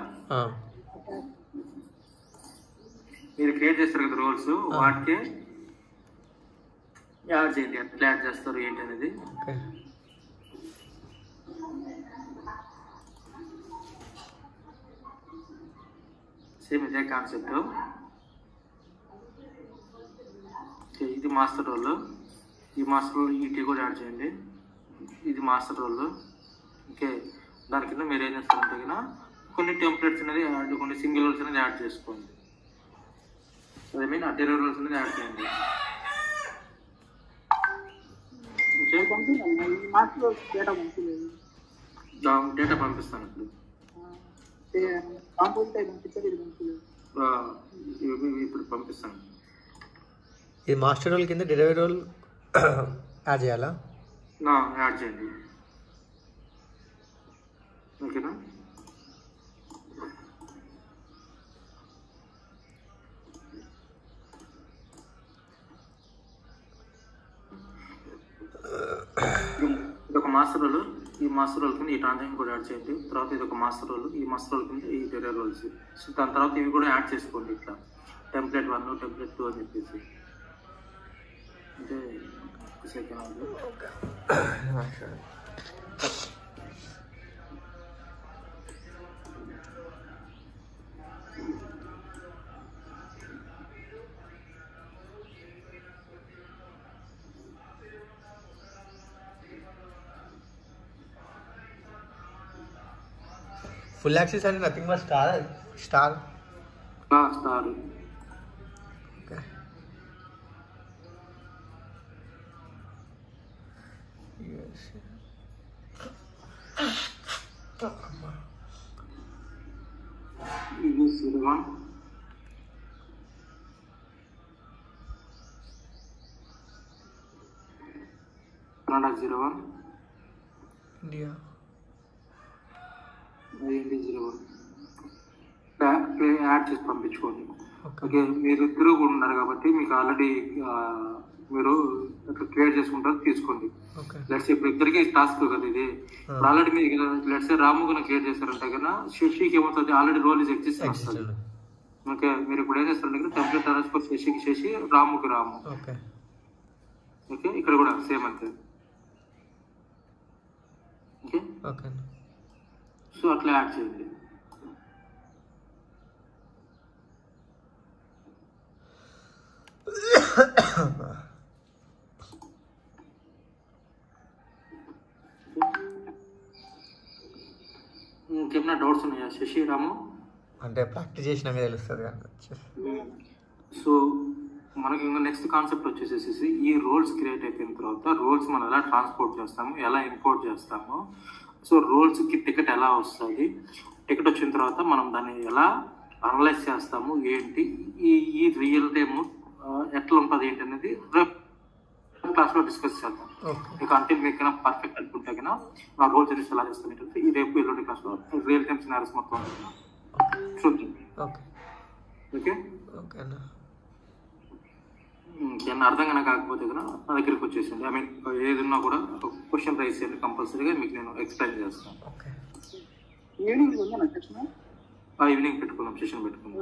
మీరు క్రియేట్ చేస్తారు కదా రోల్స్ వాటికి యాడ్ చేయండి ఎట్లా యాడ్ చేస్తారు ఏంటి అనేది ఓకే సేమ్ ఇదే కాన్సెప్ట్ ఇది మాస్టర్ రోల్ ఈ మాస్టర్ రోల్ ఈ టీ కూడా యాడ్ చేయండి ఇది మాస్టర్ రోల్ ఓకే దాని కింద మీరు ఏం చేస్తారంటే కనుక కొన్ని టెంప్లెట్స్ అనేది యాడ్ కొన్ని సింగిల్ రోల్స్ అనేది యాడ్ చేసుకోండి అదే మీన్ అడ్డీ రోల్స్ అనేది యాడ్ చేయండి ఓకే పంపించాను ఈ మాస్లో డేటా పంపించలేదు డేటా పంపిస్తాను ఇప్పుడు కాంపోజిట్ అయి పంపించారు ఇది పంపించలేదు ఆ, ఇవి- ఇవి ఇప్పుడు పంపిస్తాను ఈ మాస్టర్ రోల్ కింద డెలివరీ రోల్ యాడ్ చేయాలా నా యాడ్ చేయండి ఓకేనా ఇది ఒక మాస్టర్ రోల్ ఈ మాస్టర్ రోల్ కింద ఈ ట్రాన్సాక్షన్ కూడా యాడ్ చేయండి తర్వాత ఇది ఒక మాస్టర్ రోల్ ఈ మాస్టర్ రోల్ కింద ఈ డెలివరీ రోల్స్ సో దాని తర్వాత ఇవి కూడా యాడ్ చేసుకోండి ఇట్లా టెంప్లెట్ వన్ టెంప్లెట్ టూ అని చెప్పేసి అంటే సెకండ్ ఫుల్ యాక్సెస్ అంటే nothing but star star star okay ఇది zero one Canada zero one India ఏంటి జీరో వన్ యాడ్ చేసి పంపించుకోండి ఓకే ఓకే మీరు ఇద్దరు కూడా ఉన్నారు కాబట్టి మీకు ఆల్రెడీ మీరు క్రియేట్ చేసుకుంటారు తీసుకోండి ఓకే లెట్స్ ఇప్పుడు ఇద్దరికి టాస్క్ కదా ఇది ఇప్పుడు ఆల్రెడీ మీరు లెట్స్ రాము కన్నా క్రియేట్ చేస్తారంటే కన్నా శశికి ఏమవుతుంది ఆల్రెడీ రోల్ ఇస్ ఎగ్జిస్ట్ వస్తుంది ఓకే మీరు ఇప్పుడు ఏం చేస్తారంటే టెంప్లెట్ ట్రాన్స్ఫర్ శశికి శశి రాముకి రాము ఓకే ఓకే ఇక్కడ కూడా సేమ్ అంతే ఓకే ఓకే సో అట్లా యాడ్ చేయండి ఇంకేమైనా డౌట్స్ ఉన్నాయా శశి రాము అంటే ప్రాక్టీస్ చేసిన మీద తెలుస్తుంది కానీ వచ్చేసి సో మనకి ఇంకా నెక్స్ట్ కాన్సెప్ట్ వచ్చేసేసి ఈ రోల్స్ క్రియేట్ అయిపోయిన తర్వాత రోల్స్ మనం ఎలా ట్రాన్స్పోర్ట్ చేస్తాము ఎలా ఇంపోర్ట్ చేస్తాము సో రోల్స్కి టికెట్ ఎలా వస్తుంది టికెట్ వచ్చిన తర్వాత మనం దాన్ని ఎలా అనలైజ్ చేస్తాము ఏంటి ఈ ఈ రియల్ టైమ్ ఎట్లా ఉంటుంది ఏంటి అనేది రేపు క్లాస్లో డిస్కస్ చేద్దాం ఓకే మీకు అంటే మీకు పర్ఫెక్ట్ అనుకుంటే కన్నా నా రోల్ చేసి ఎలా చేస్తాను ఏంటంటే ఈ రేపు ఎల్లుండి క్లాస్లో రియల్ టైమ్ సినారీస్ మొత్తం ఉంటుంది. చూద్దాం ఓకే ఓకే ఓకే అన్న ఏమన్నా అర్థం కనుక కాకపోతే కూడా నా దగ్గరికి వచ్చేసింది ఐ మీన్ ఏది ఉన్నా కూడా క్వశ్చన్ రైస్ చేయండి కంపల్సరీగా మీకు నేను ఎక్స్ప్లెయిన్ చేస్తాను ఓకే ఈవినింగ్ ఉందా నా సెక్షన్ ఆ ఈవినింగ్ పెట్టుకుందాం సెషన్ పెట్టుకుందాం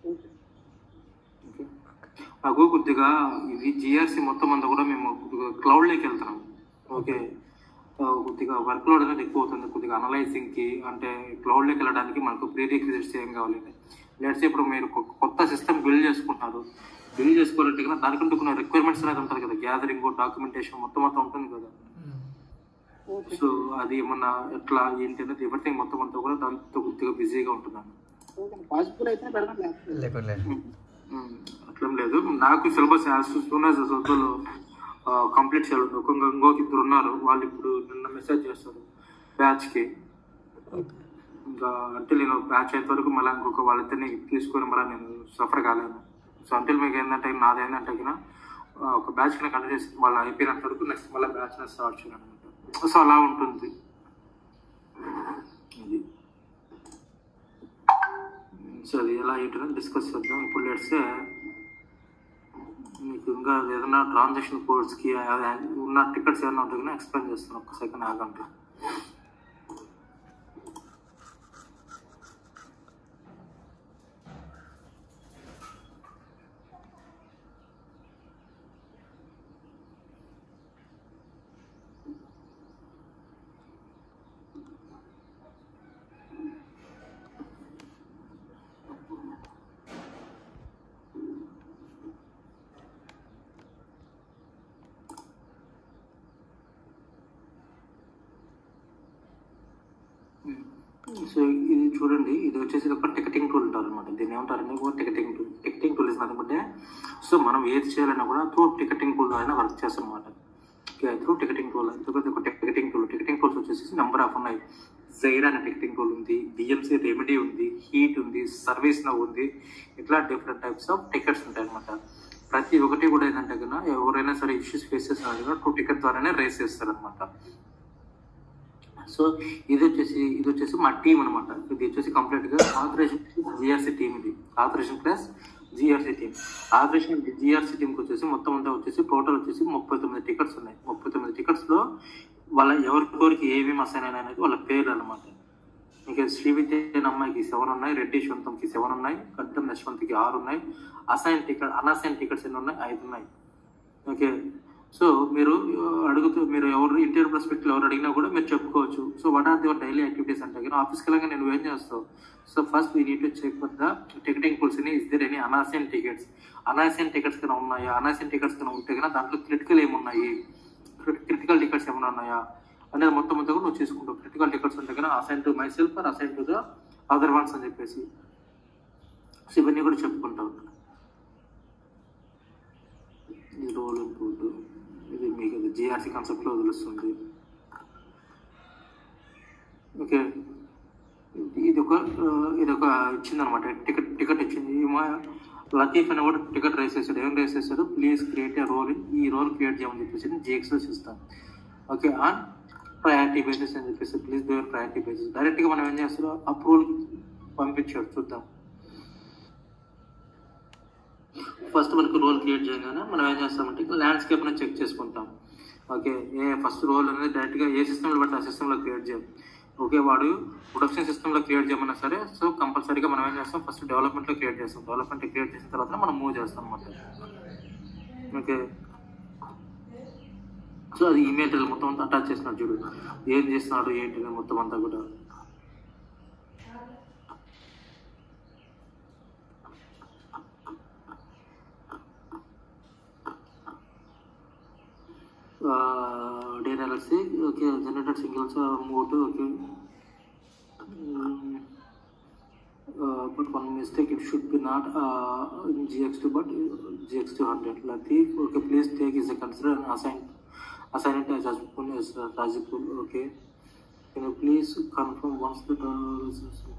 ఓకే. నాకు కొద్దిగా ఇది జిఆర్సి మొత్తం అంతా కూడా మేము క్లౌడ్లోకి వెళ్తున్నాం ఓకే ఆ, కొద్దిగా వర్క్ లోడ్ అనేది ఎక్కువ అవుతుంది కొద్దిగా అనలైజింగ్ కి అంటే క్లౌడ్లోకి వెళ్ళడానికి మనకు ప్రీ రిక్విజిట్స్ ఏం కావాలి లెట్స్ ఇప్పుడు మీరు కొ- కొత్త సిస్టమ్ బిల్డ్ చేసుకుంటున్నారు బిల్డ్ చేసుకోవాలంటే కదా దానికంటూ కొన్ని రిక్వైర్మెంట్స్ అనేది ఉంటుంది కదా గ్యాదరింగ్ డాక్యుమెంటేషన్ మొత్తం మొత్తం ఉంటుంది కదా సో అది ఏమన్నా ఎట్లా ఏంటి అనేది ఎవ్రీథింగ్ మొత్తం అంతా కూడా దాంతో కొద్దిగా బిజీగా ఉంటున్నాను పాసిబుల్ అయితే పెడదాం లేకపోతే లేకుండా లేదు మ్మ్. అట్లేం లేదు నాకు సిలబస్ యాజ్ సూన్ యాజ్ సొంతలో కంప్లీట్ చేయాలి ఒక ఇంకొక ఇద్దరు ఉన్నారు వాళ్ళు ఇప్పుడు నిన్న మెసేజ్ చేస్తారు బ్యాచ్కి ఇంకా అంటే నేను బ్యాచ్ అయ్యేంత వరకు మళ్ళీ ఇంకొక వాళ్ళిద్దరిని తీసుకొని మళ్ళీ నేను సఫర్ కాలేను సో అంటే మీకు ఏంటంటే నాది ఏంటంటే కినా, ఆ, ఒక బ్యాచ్ కింద కండక్ట్ చేసి వాళ్ళు అయిపోయినంత వరకు నెక్స్ట్ మళ్ళీ బ్యాచ్ స్టార్ట్ చేయాలి అనమాట సో అలా ఉంటుంది ఇది సో అది ఎలా ఏంటని డిస్కస్ చేద్దాం ఇప్పుడు లెట్సే మీకు ఇంకా ఏదైనా ట్రాన్సాక్షన్ కోడ్స్కి ఉన్న టికెట్స్ ఏమైనా ఉంటే కానీ ఎక్స్ప్లెయిన్ చేస్తాను ఒక్క సెకండ్ ఆగండి సో ఇది చూడండి ఇది వచ్చేసి ఒక టికెటింగ్ టూల్ అంటారు అనమాట దీన్ని ఏమంటారంటే ఒక ticketing tool ticketing tool is అనుకుంటే సో మనం ఏది చేయాలన్నా కూడా త్రూ టికెటింగ్ టూల్ అయినా వర్క్ చేస్తాం అనమాట త్రూ టికెటింగ్ టూల్ ఒక టికెటింగ్ టూల్ టికెటింగ్ టూల్స్ వచ్చేసి నెంబర్ ఆఫ్ ఉన్నాయి జైర్ అనే టికెటింగ్ టూల్ ఉంది బిఎంసీ రెమెడీ ఉంది హీట్ ఉంది సర్వీస్ నవ్ ఉంది ఇట్లా డిఫరెంట్ టైప్స్ ఆఫ్ టికెట్స్ ఉంటాయి అనమాట ప్రతి ఒక్కటి కూడా ఏంటంటే కన్నా ఎవరైనా సరే ఇష్యూస్ ఫేస్ చేసిన టూ టికెట్ ద్వారానే రేస్ చేస్తారనమాట సో ఇది వచ్చేసి ఇది వచ్చేసి మా టీం అనమాట ఇది వచ్చేసి కంప్లీట్ గా ఆపరేషన్ జిఆర్సీ టీం ఇది operation plus GRC team operation GRC టీంకి వచ్చేసి మొత్తం అంతా వచ్చేసి టోటల్ వచ్చేసి ముప్పై తొమ్మిది టికెట్స్ ఉన్నాయి ముప్పై తొమ్మిది టికెట్స్ లో వాళ్ళ ఎవరికొరికి ఏమేమి అసైన్ అయినాయి అనేది వాళ్ళ పేర్లు అనమాట ఇంకా శ్రీవిద్య అనే అమ్మాయికి సెవెన్ ఉన్నాయి రెడ్డి శవంతంకి సెవెన్ ఉన్నాయి గడ్డం యశ్వంత్కి ఆరు ఉన్నాయి అసైన్ టికెట్ అన్అసైన్ టికెట్స్ ఎన్ని ఉన్నాయి ఐదు ఉన్నాయి ఓకే సో మీరు ఆ, అడుగుతూ మీరు ఎవరు ఇంటర్వ్యూ పర్స్పెక్టివ్ ఎవరు అడిగినా కూడా మీరు చెప్పుకోవచ్చు so what are your daily activities అంటే కానీ ఆఫీస్కి వెళ్ళగా నేను ఏం చేస్తావు so first we need to check with the ticketing pools is there any unassign tickets unassign tickets కన్నా ఉన్నాయా అనాసైన్ టికెట్స్ కన్నా ఉంటే కన్నా దాంట్లో క్రిటికల్ ఏమున్నాయి క్రిటికల్ టికెట్స్ ఏమైనా ఉన్నాయా అనేది మొత్తం మొత్తం కూడా నువ్వు చూసుకుంటావు క్రిటికల్ టికెట్స్ ఉంటే కన్నా assign to myself or assign to the other ones అని చెప్పేసి సో ఇవన్నీ కూడా చెప్పుకుంటావు ఈ రోల్ ఇంప్రూవ్డ్ ఇది మీకు ఇది జిఆర్సీ కాన్సెప్ట్లో వదిలిస్తుంది ఓకే ఇది ఒక ఆ, ఇది ఒక ఇచ్చిందనమాట టికెట్ టికెట్ ఇచ్చింది ఈ మా లతీఫ్ అని కూడా టికెట్ రేస్ చేశాడు ఏం రేస్ చేశాడు ప్లీజ్ క్రియేట్ ఏ రోల్ ఈ రోల్ క్రియేట్ చేయమని చెప్పేసి జిఎక్స్లో ఇస్తాం ఓకే ఆన్ ప్రయారిటీ బేసిస్ అని చెప్పేసి ప్లీజ్ బేర్ ప్రయారిటీ బేసిస్ డైరెక్ట్గా మనం ఏం చేస్తారో అప్రూవల్ పంపించాడు చూద్దాం ఫస్ట్ మనకు రోల్ క్రియేట్ చేయగానే మనం ఏం చేస్తామంటే ల్యాండ్స్కేప్ అనేది చెక్ చేసుకుంటాం ఓకే ఏ ఫస్ట్ రోల్ అనేది డైరెక్ట్గా ఏ సిస్టంలో బట్టి ఆ సిస్టంలో క్రియేట్ చేయం ఓకే వాడు ప్రొడక్షన్ సిస్టంలో క్రియేట్ చేయమన్నా సరే సో కంపల్సరీగా మనం ఏం చేస్తాం ఫస్ట్ డెవలప్మెంట్లో క్రియేట్ చేస్తాం డెవలప్మెంట్ క్రియేట్ చేసిన తర్వాత మనం మూవ్ చేస్తాం అన్నమాట ఓకే సో అది ఈమెయిల్ మొత్తం అంతా అటాచ్ చేస్తున్నాడు చూడు ఏం చేస్తున్నాడు ఏంటి అని మొత్తం అంతా కూడా data LLC okay generated singles mode okay but one mistake it should be not uh, in gx2 but uh, gx200 latif okay please take is a consider and assign assign it as Rajipul as uh, Rajipul okay can you please confirm once the uh,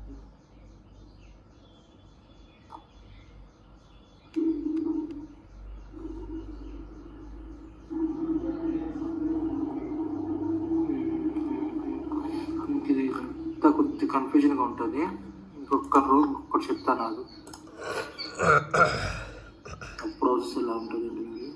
ఇది ఇంత కొద్ది కన్ఫ్యూజన్గా ఉంటుంది ఇంకొక రోజు ఒక్కటి చెప్తాను నాకు ప్రాసెస్ ఎలా ఉంటుంది ఏంటి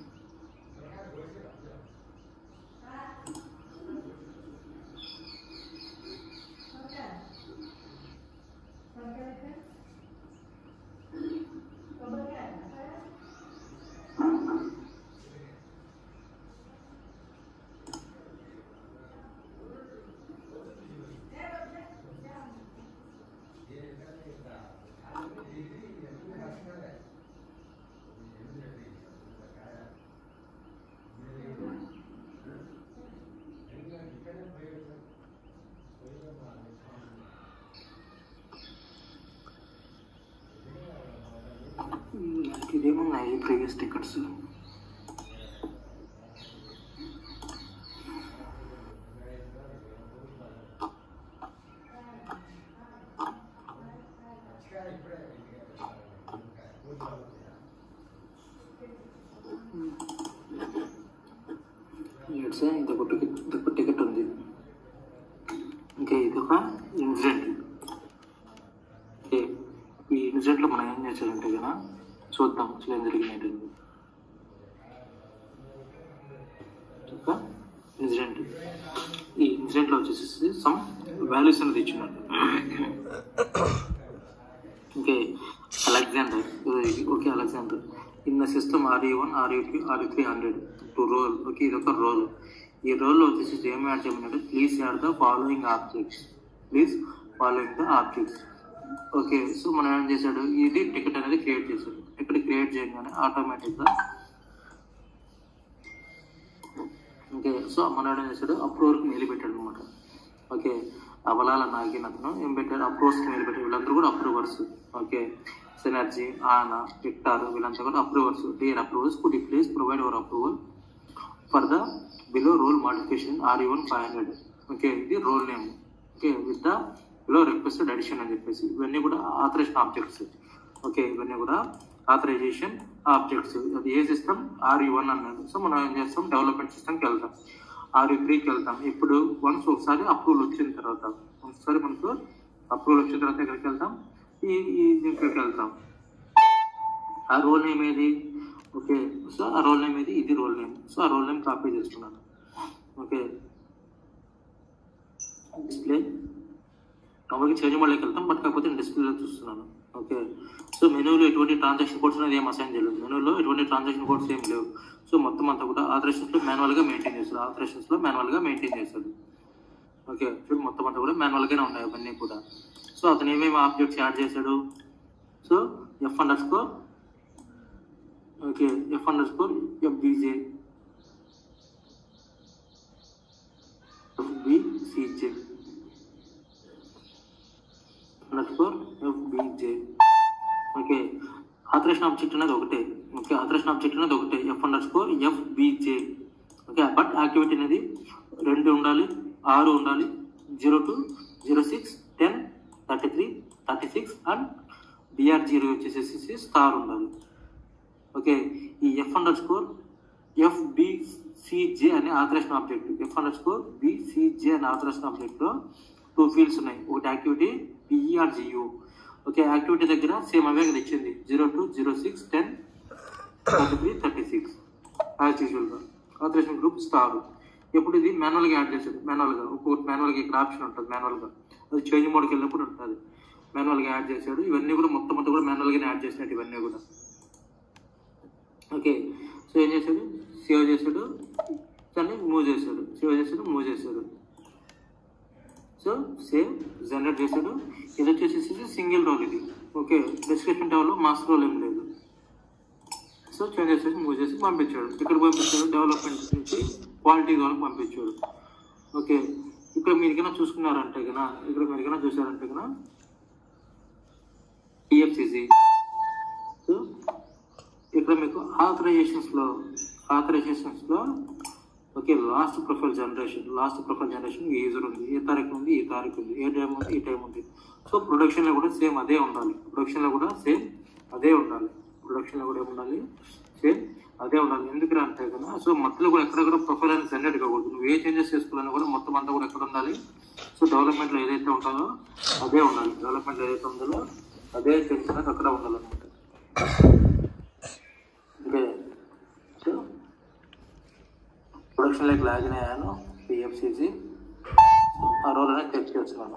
ఇదేమున్నాయి ప్రీవియస్ టికెట్స్ ఇట్స్ ఇదొక టికెట్ ఇదొక టికెట్ ఉంది ఇంకా ఇదొక ఇన్సిడెంట్ ఓకే ఈ ఇన్సిడెంట్లో మనం ఏం చేసారంటే కదా చూద్దాం అసలు ఏం జరిగినట్టు ఒక ఇన్సిడెంట్ ఈ ఇన్సిడెంట్లో వచ్చేసి సమ్ వాల్యూస్ అనేది ఇచ్చినట్టు okay Alexander okay Alexander in the system RU one RU two RU three hundred to role okay ఇది ఒక రోల్ ఈ రోల్లో వచ్చేసి ఏం యాడ్ చేయమంటే please add the following objects please following the objects okay so మనం ఏం చేశాడు ఇది టికెట్ అనేది క్రియేట్ చేశాడు టికెట్ క్రియేట్ చేయగానే ఆటోమేటిక్గా ఓకే సో మన ఏం చేశాడు అప్రూవర్కి మెయిల్ పెట్టాడు అనమాట ఓకే అవలాల నాగిన్ అతను ఏం పెట్టాడు అప్రూవర్స్కి మెయిల్ పెట్టాడు వీళ్ళందరూ కూడా approvers okay Synergy Ana Victor వీళ్ళంతా కూడా approvers dear approvers could please provide our approval for the below role modification R E one five hundred okay ఇది role name okay with the below requested addition అని చెప్పేసి ఇవన్నీ కూడా ఆథరైజేషన్ ఆబ్జెక్ట్స్ ఓకే ఇవన్నీ కూడా ఆథరైజేషన్ ఆబ్జెక్ట్స్ అది ఏ సిస్టమ్ ఆర్యూ వన్ అన్నాడు సో మనం ఏం చేస్తాం డెవలప్మెంట్ సిస్టమ్కి వెళ్తాం ఆర్యూ త్రీకి వెళ్తాం ఇప్పుడు వన్స్ ఒకసారి అప్రూవల్ వచ్చిన తర్వాత ఒకసారి మనకు అప్రూవల్ వచ్చిన తర్వాత ఎక్కడికి వెళ్తాం ఈ ఈ దీంట్లోకి వెళ్తాం ఆ రోల్ నేమ్ ఏది ఓకే సో ఆ రోల్ నేమ్ ఏది ఇది రోల్ నేమ్ సో ఆ రోల్ నేమ్ కాపీ చేస్తున్నాను ఓకే డిస్ప్లే మామూలుగా చేంజ్ మోడ్లోకి వెళ్తాం బట్ కాకపోతే నేను డిస్ప్లేలో చూస్తున్నాను ఓకే సో మెనూలో ఎటువంటి ట్రాన్సాక్షన్ కోడ్స్ అనేది ఏం అసైన్ చేయలేదు మెనూలో ఎటువంటి ట్రాన్సాక్షన్ కోడ్స్ ఏం లేవు సో మొత్తం అంతా కూడా ఆపరేషన్స్లో మాన్యువల్గా మెయింటైన్ చేస్తారు ఆపరేషన్స్లో మాన్యువల్గా మెయింటైన్ చేస్తారు ఓకే చూడు మొత్తం అంతా కూడా మాన్యువల్గానే ఉన్నాయి అవన్నీ కూడా సో అతను ఏమేమి ఆబ్జెక్ట్స్ యాడ్ చేశాడు so F underscore okay F underscore FBJ FBCJ underscore FBJ okay authorization object అనేది ఒకటే ఓకే ఆథరేషన్ ఆబ్జెక్ట్ అనేది ఒకటే F underscore FBJ okay but activity అనేది రెండు ఉండాలి ఆరు ఉండాలి zero two zero six ten thirty three thirty six and BR zero వచ్చేసేసి స్టార్ ఉండాలి ఓకే ఈ ఎఫ్ అండర్ స్కోర్ ఎఫ్బిసిజే అనే authorization object F underscore బిసిజే అనే ఆథరేషన్ ఆబ్జెక్ట్లో టూ ఫీల్డ్స్ ఉన్నాయి ఒకటి యాక్టివిటీ పిఈఆర్జియు ఓకే యాక్టివిటీ దగ్గర సేమ్ అవే కదా ఇచ్చింది zero two zero six ten thirty three thirty six as యూజువల్గా ఆథరేషన్ గ్రూప్ స్టార్ ఇప్పుడు ఇది మాన్యువల్గా యాడ్ చేసేది మాన్యువల్గా ఒక్కొక్కటి మాన్యువల్గా ఇక్కడ ఆప్షన్ ఉంటుంది మాన్యువల్గా అది చేంజ్ మోడ్కి వెళ్ళినప్పుడు ఉంటుంది మాన్యువల్గా యాడ్ చేశాడు ఇవన్నీ కూడా మొత్తం అంతా కూడా మాన్యువల్గానే యాడ్ చేసినట్టు ఇవన్నీ కూడా ఓకే సో ఏం చేశాడు సేవ్ చేశాడు దాన్ని మూవ్ చేశాడు సేవ్ చేశాడు మూవ్ చేశాడు సో సేవ్ జనరేట్ చేశాడు ఇది వచ్చేసి సింగిల్ రోల్ ఇది ఓకే డిస్క్రిప్షన్ టేబుల్లో మాస్టర్ రోల్ ఏం లేదు సో చేంజ్ చేసేసి మూవ్ చేసి పంపించాడు ఇక్కడ పంపించాడు డెవలప్మెంట్ నుంచి క్వాలిటీ వాళ్ళకి పంపించాడు ఓకే ఇక్కడ మీరు కన్నా చూసుకున్నారంటే కన్నా ఇక్కడ మీరు కన్నా చూసారంటే కన్నా టిఎఫ్సిసి సో ఇక్కడ మీకు ఆథరైజేషన్స్లో ఆథరైజేషన్స్లో okay last profile generation last profile generation ఈ యూజర్ ఉంది ఏ తారీఖు ఉంది ఈ తారీఖు ఉంది ఏ టైం ఉంది ఈ టైం ఉంది సో ప్రొడక్షన్లో కూడా సేమ్ అదే ఉండాలి ప్రొడక్షన్లో కూడా సేమ్ అదే ఉండాలి ప్రొడక్షన్లో కూడా ఏముండాలి సేమ్ అదే ఉండాలి ఎందుకు అంటే కదా సో మధ్యలో కూడా ఎక్కడ కూడా ప్రొఫైల్ అనేది జనరేట్ కాకూడదు నువ్వు ఏ చేంజెస్ చేసుకోవాలని కూడా మొత్తం అంతా కూడా ఎక్కడ ఉండాలి సో డెవలప్మెంట్లో ఏదైతే ఉంటుందో అదే ఉండాలి డెవలప్మెంట్ ఏదైతే ఉందో అదే చేంజెస్ అనేది అక్కడ ఉండాలన్నమాట ఓకే సో ప్రొడక్షన్లోకి లాగిన్ అయ్యాను పిఎఫ్సిసి ఆ రోల్ అనేది చెక్ చేస్తున్నాను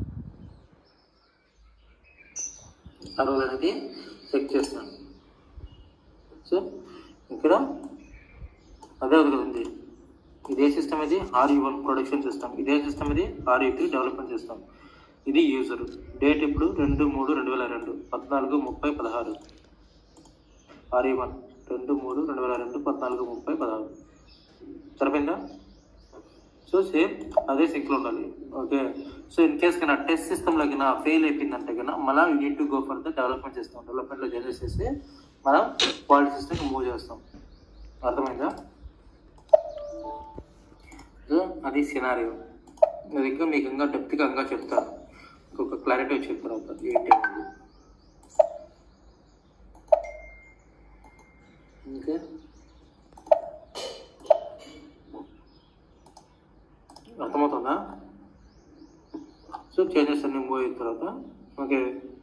ఆ రోల్ అనేది చెక్ చేస్తున్నాను సో ఇక్కడ అదే ఉంది కదండి ఇదే సిస్టమ్ ఇది ఆర్ వన్ ప్రొడక్షన్ సిస్టమ్ ఇదే సిస్టమ్ ఇది ఆర్ త్రీ డెవలప్మెంట్ సిస్టమ్ ఇది యూజర్ డేట్ ఇప్పుడు రెండు మూడు రెండు వేల రెండు పద్నాలుగు ముప్పై పదహారు ఆర్ వన్ రెండు మూడు రెండు వేల రెండు పద్నాలుగు ముప్పై పదహారు సరిపోయిందా సో సేమ్ అదే సింక్లో ఉండాలి ఓకే సో ఇన్ కేస్ కన్నా టెస్ట్ సిస్టమ్లో కన్నా ఫెయిల్ అయిపోయిందంటే కన్నా మళ్ళీ you need to go for the development system డెవలప్మెంట్లో జనరేట్ చేసి మనం క్వాలిటీ సిస్టమ్కి మూవ్ చేస్తాం అర్థమైందా సో అది సినారియో అది ఇంకా మీకు ఇంకా డెప్త్గా ఇంకా చెప్తాను ఇంకొక క్లారిటీ వచ్చిన తర్వాత ఏంటి అనేది ఓకే అర్థమవుతుందా సో చేంజెస్ అన్ని మూవ్ అయిన తర్వాత ఓకే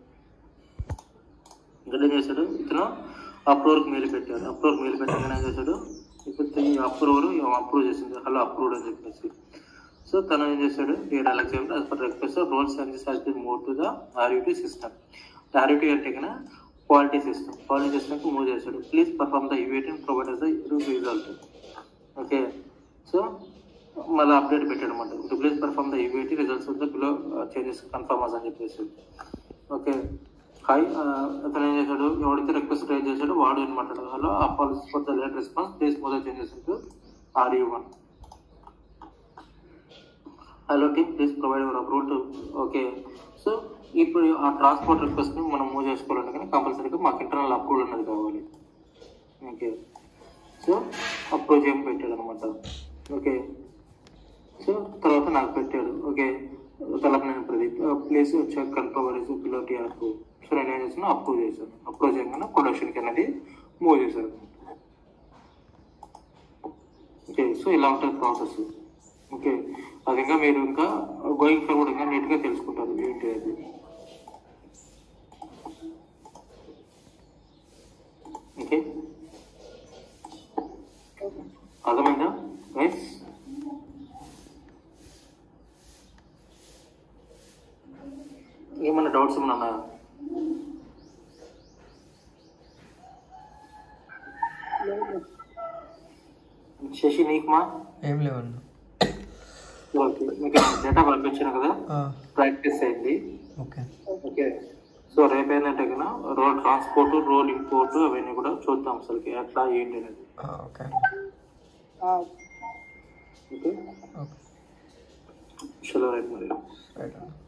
ఇంకా ఏం చేశాడు ఇతను అప్రూవర్కి మెయిల్ పెట్టాడు అప్రూవర్కి మెయిల్ పెట్టగానే ఏం చేశాడు ఇప్పుడు ఈ అప్రూవర్ అప్రూవ్ చేసింది హలో అప్రూవ్డ్ అని చెప్పేసి సో తను ఏం చేశాడు dear Alexander as per request roles and has been move to the RUT system RUT అంటే కన్నా క్వాలిటీ సిస్టమ్ క్వాలిటీ సిస్టమ్కి మూవ్ చేశాడు please perform the event and provide the result okay so మళ్ళీ అప్డేట్ పెట్టాడు అనమాట please perform the event results the below changes confirm అని చెప్పేసి ఓకే హాయ్ అతను ఏం చేశాడు ఎవరైతే రిక్వెస్ట్ రైజ్ చేశాడో వాడు ఏం మాట్లాడు hello apologies for the late response please move the changes into R U one hello team please provide your approve to okay so ఇప్పుడు ఆ ట్రాన్స్పోర్ట్ రిక్వెస్ట్ని మనం మూవ్ చేసుకోవాలంటే కానీ కంపల్సరీగా మాకు ఇంటర్నల్ అప్రూవల్ అనేది కావాలి ఓకే సో అప్రూవ్ చేయడం పెట్టాడు అనమాట ఓకే సో తర్వాత నాకు పెట్టాడు okay Talapaneni Pradeep please check control పిలోటి అప్రూవ్ సో నేను ఏం చేసాను అప్రూవ్ చేశాను అప్రూవ్ చేయగానే ప్రొడక్షన్కి అనేది మూవ్ చేశాను ఓకే సో ఇలా ఉంటుంది ప్రాసెస్ ఓకే అది ఇంకా మీరు ఇంకా గోయింగ్ ఫార్వర్డ్ ఇంకా నీట్గా తెలుసుకుంటారు ఏంటి అది ఓకే అర్థమైందా రైట్ ఏమన్నా డౌట్స్ ఏమన్నా ఉన్నాయా శశి నీకుమా ఏం లేవన్నా ఓకే మీకు డేటా పంపించాను కదా ఆ, ప్రాక్టీస్ అయింది ఓకే ఓకే సో రేపు ఏంటంటే కదా రోడ్ ట్రాన్స్పోర్ట్ రోడ్ ఇంపోర్ట్ అవన్నీ కూడా చూద్దాం అసలుకి ఎట్లా ఏంటి అనేది ఆ, ఓకే ఆ, ఓకే ఓకే చలో రైట్ మరి రైట్ అన్న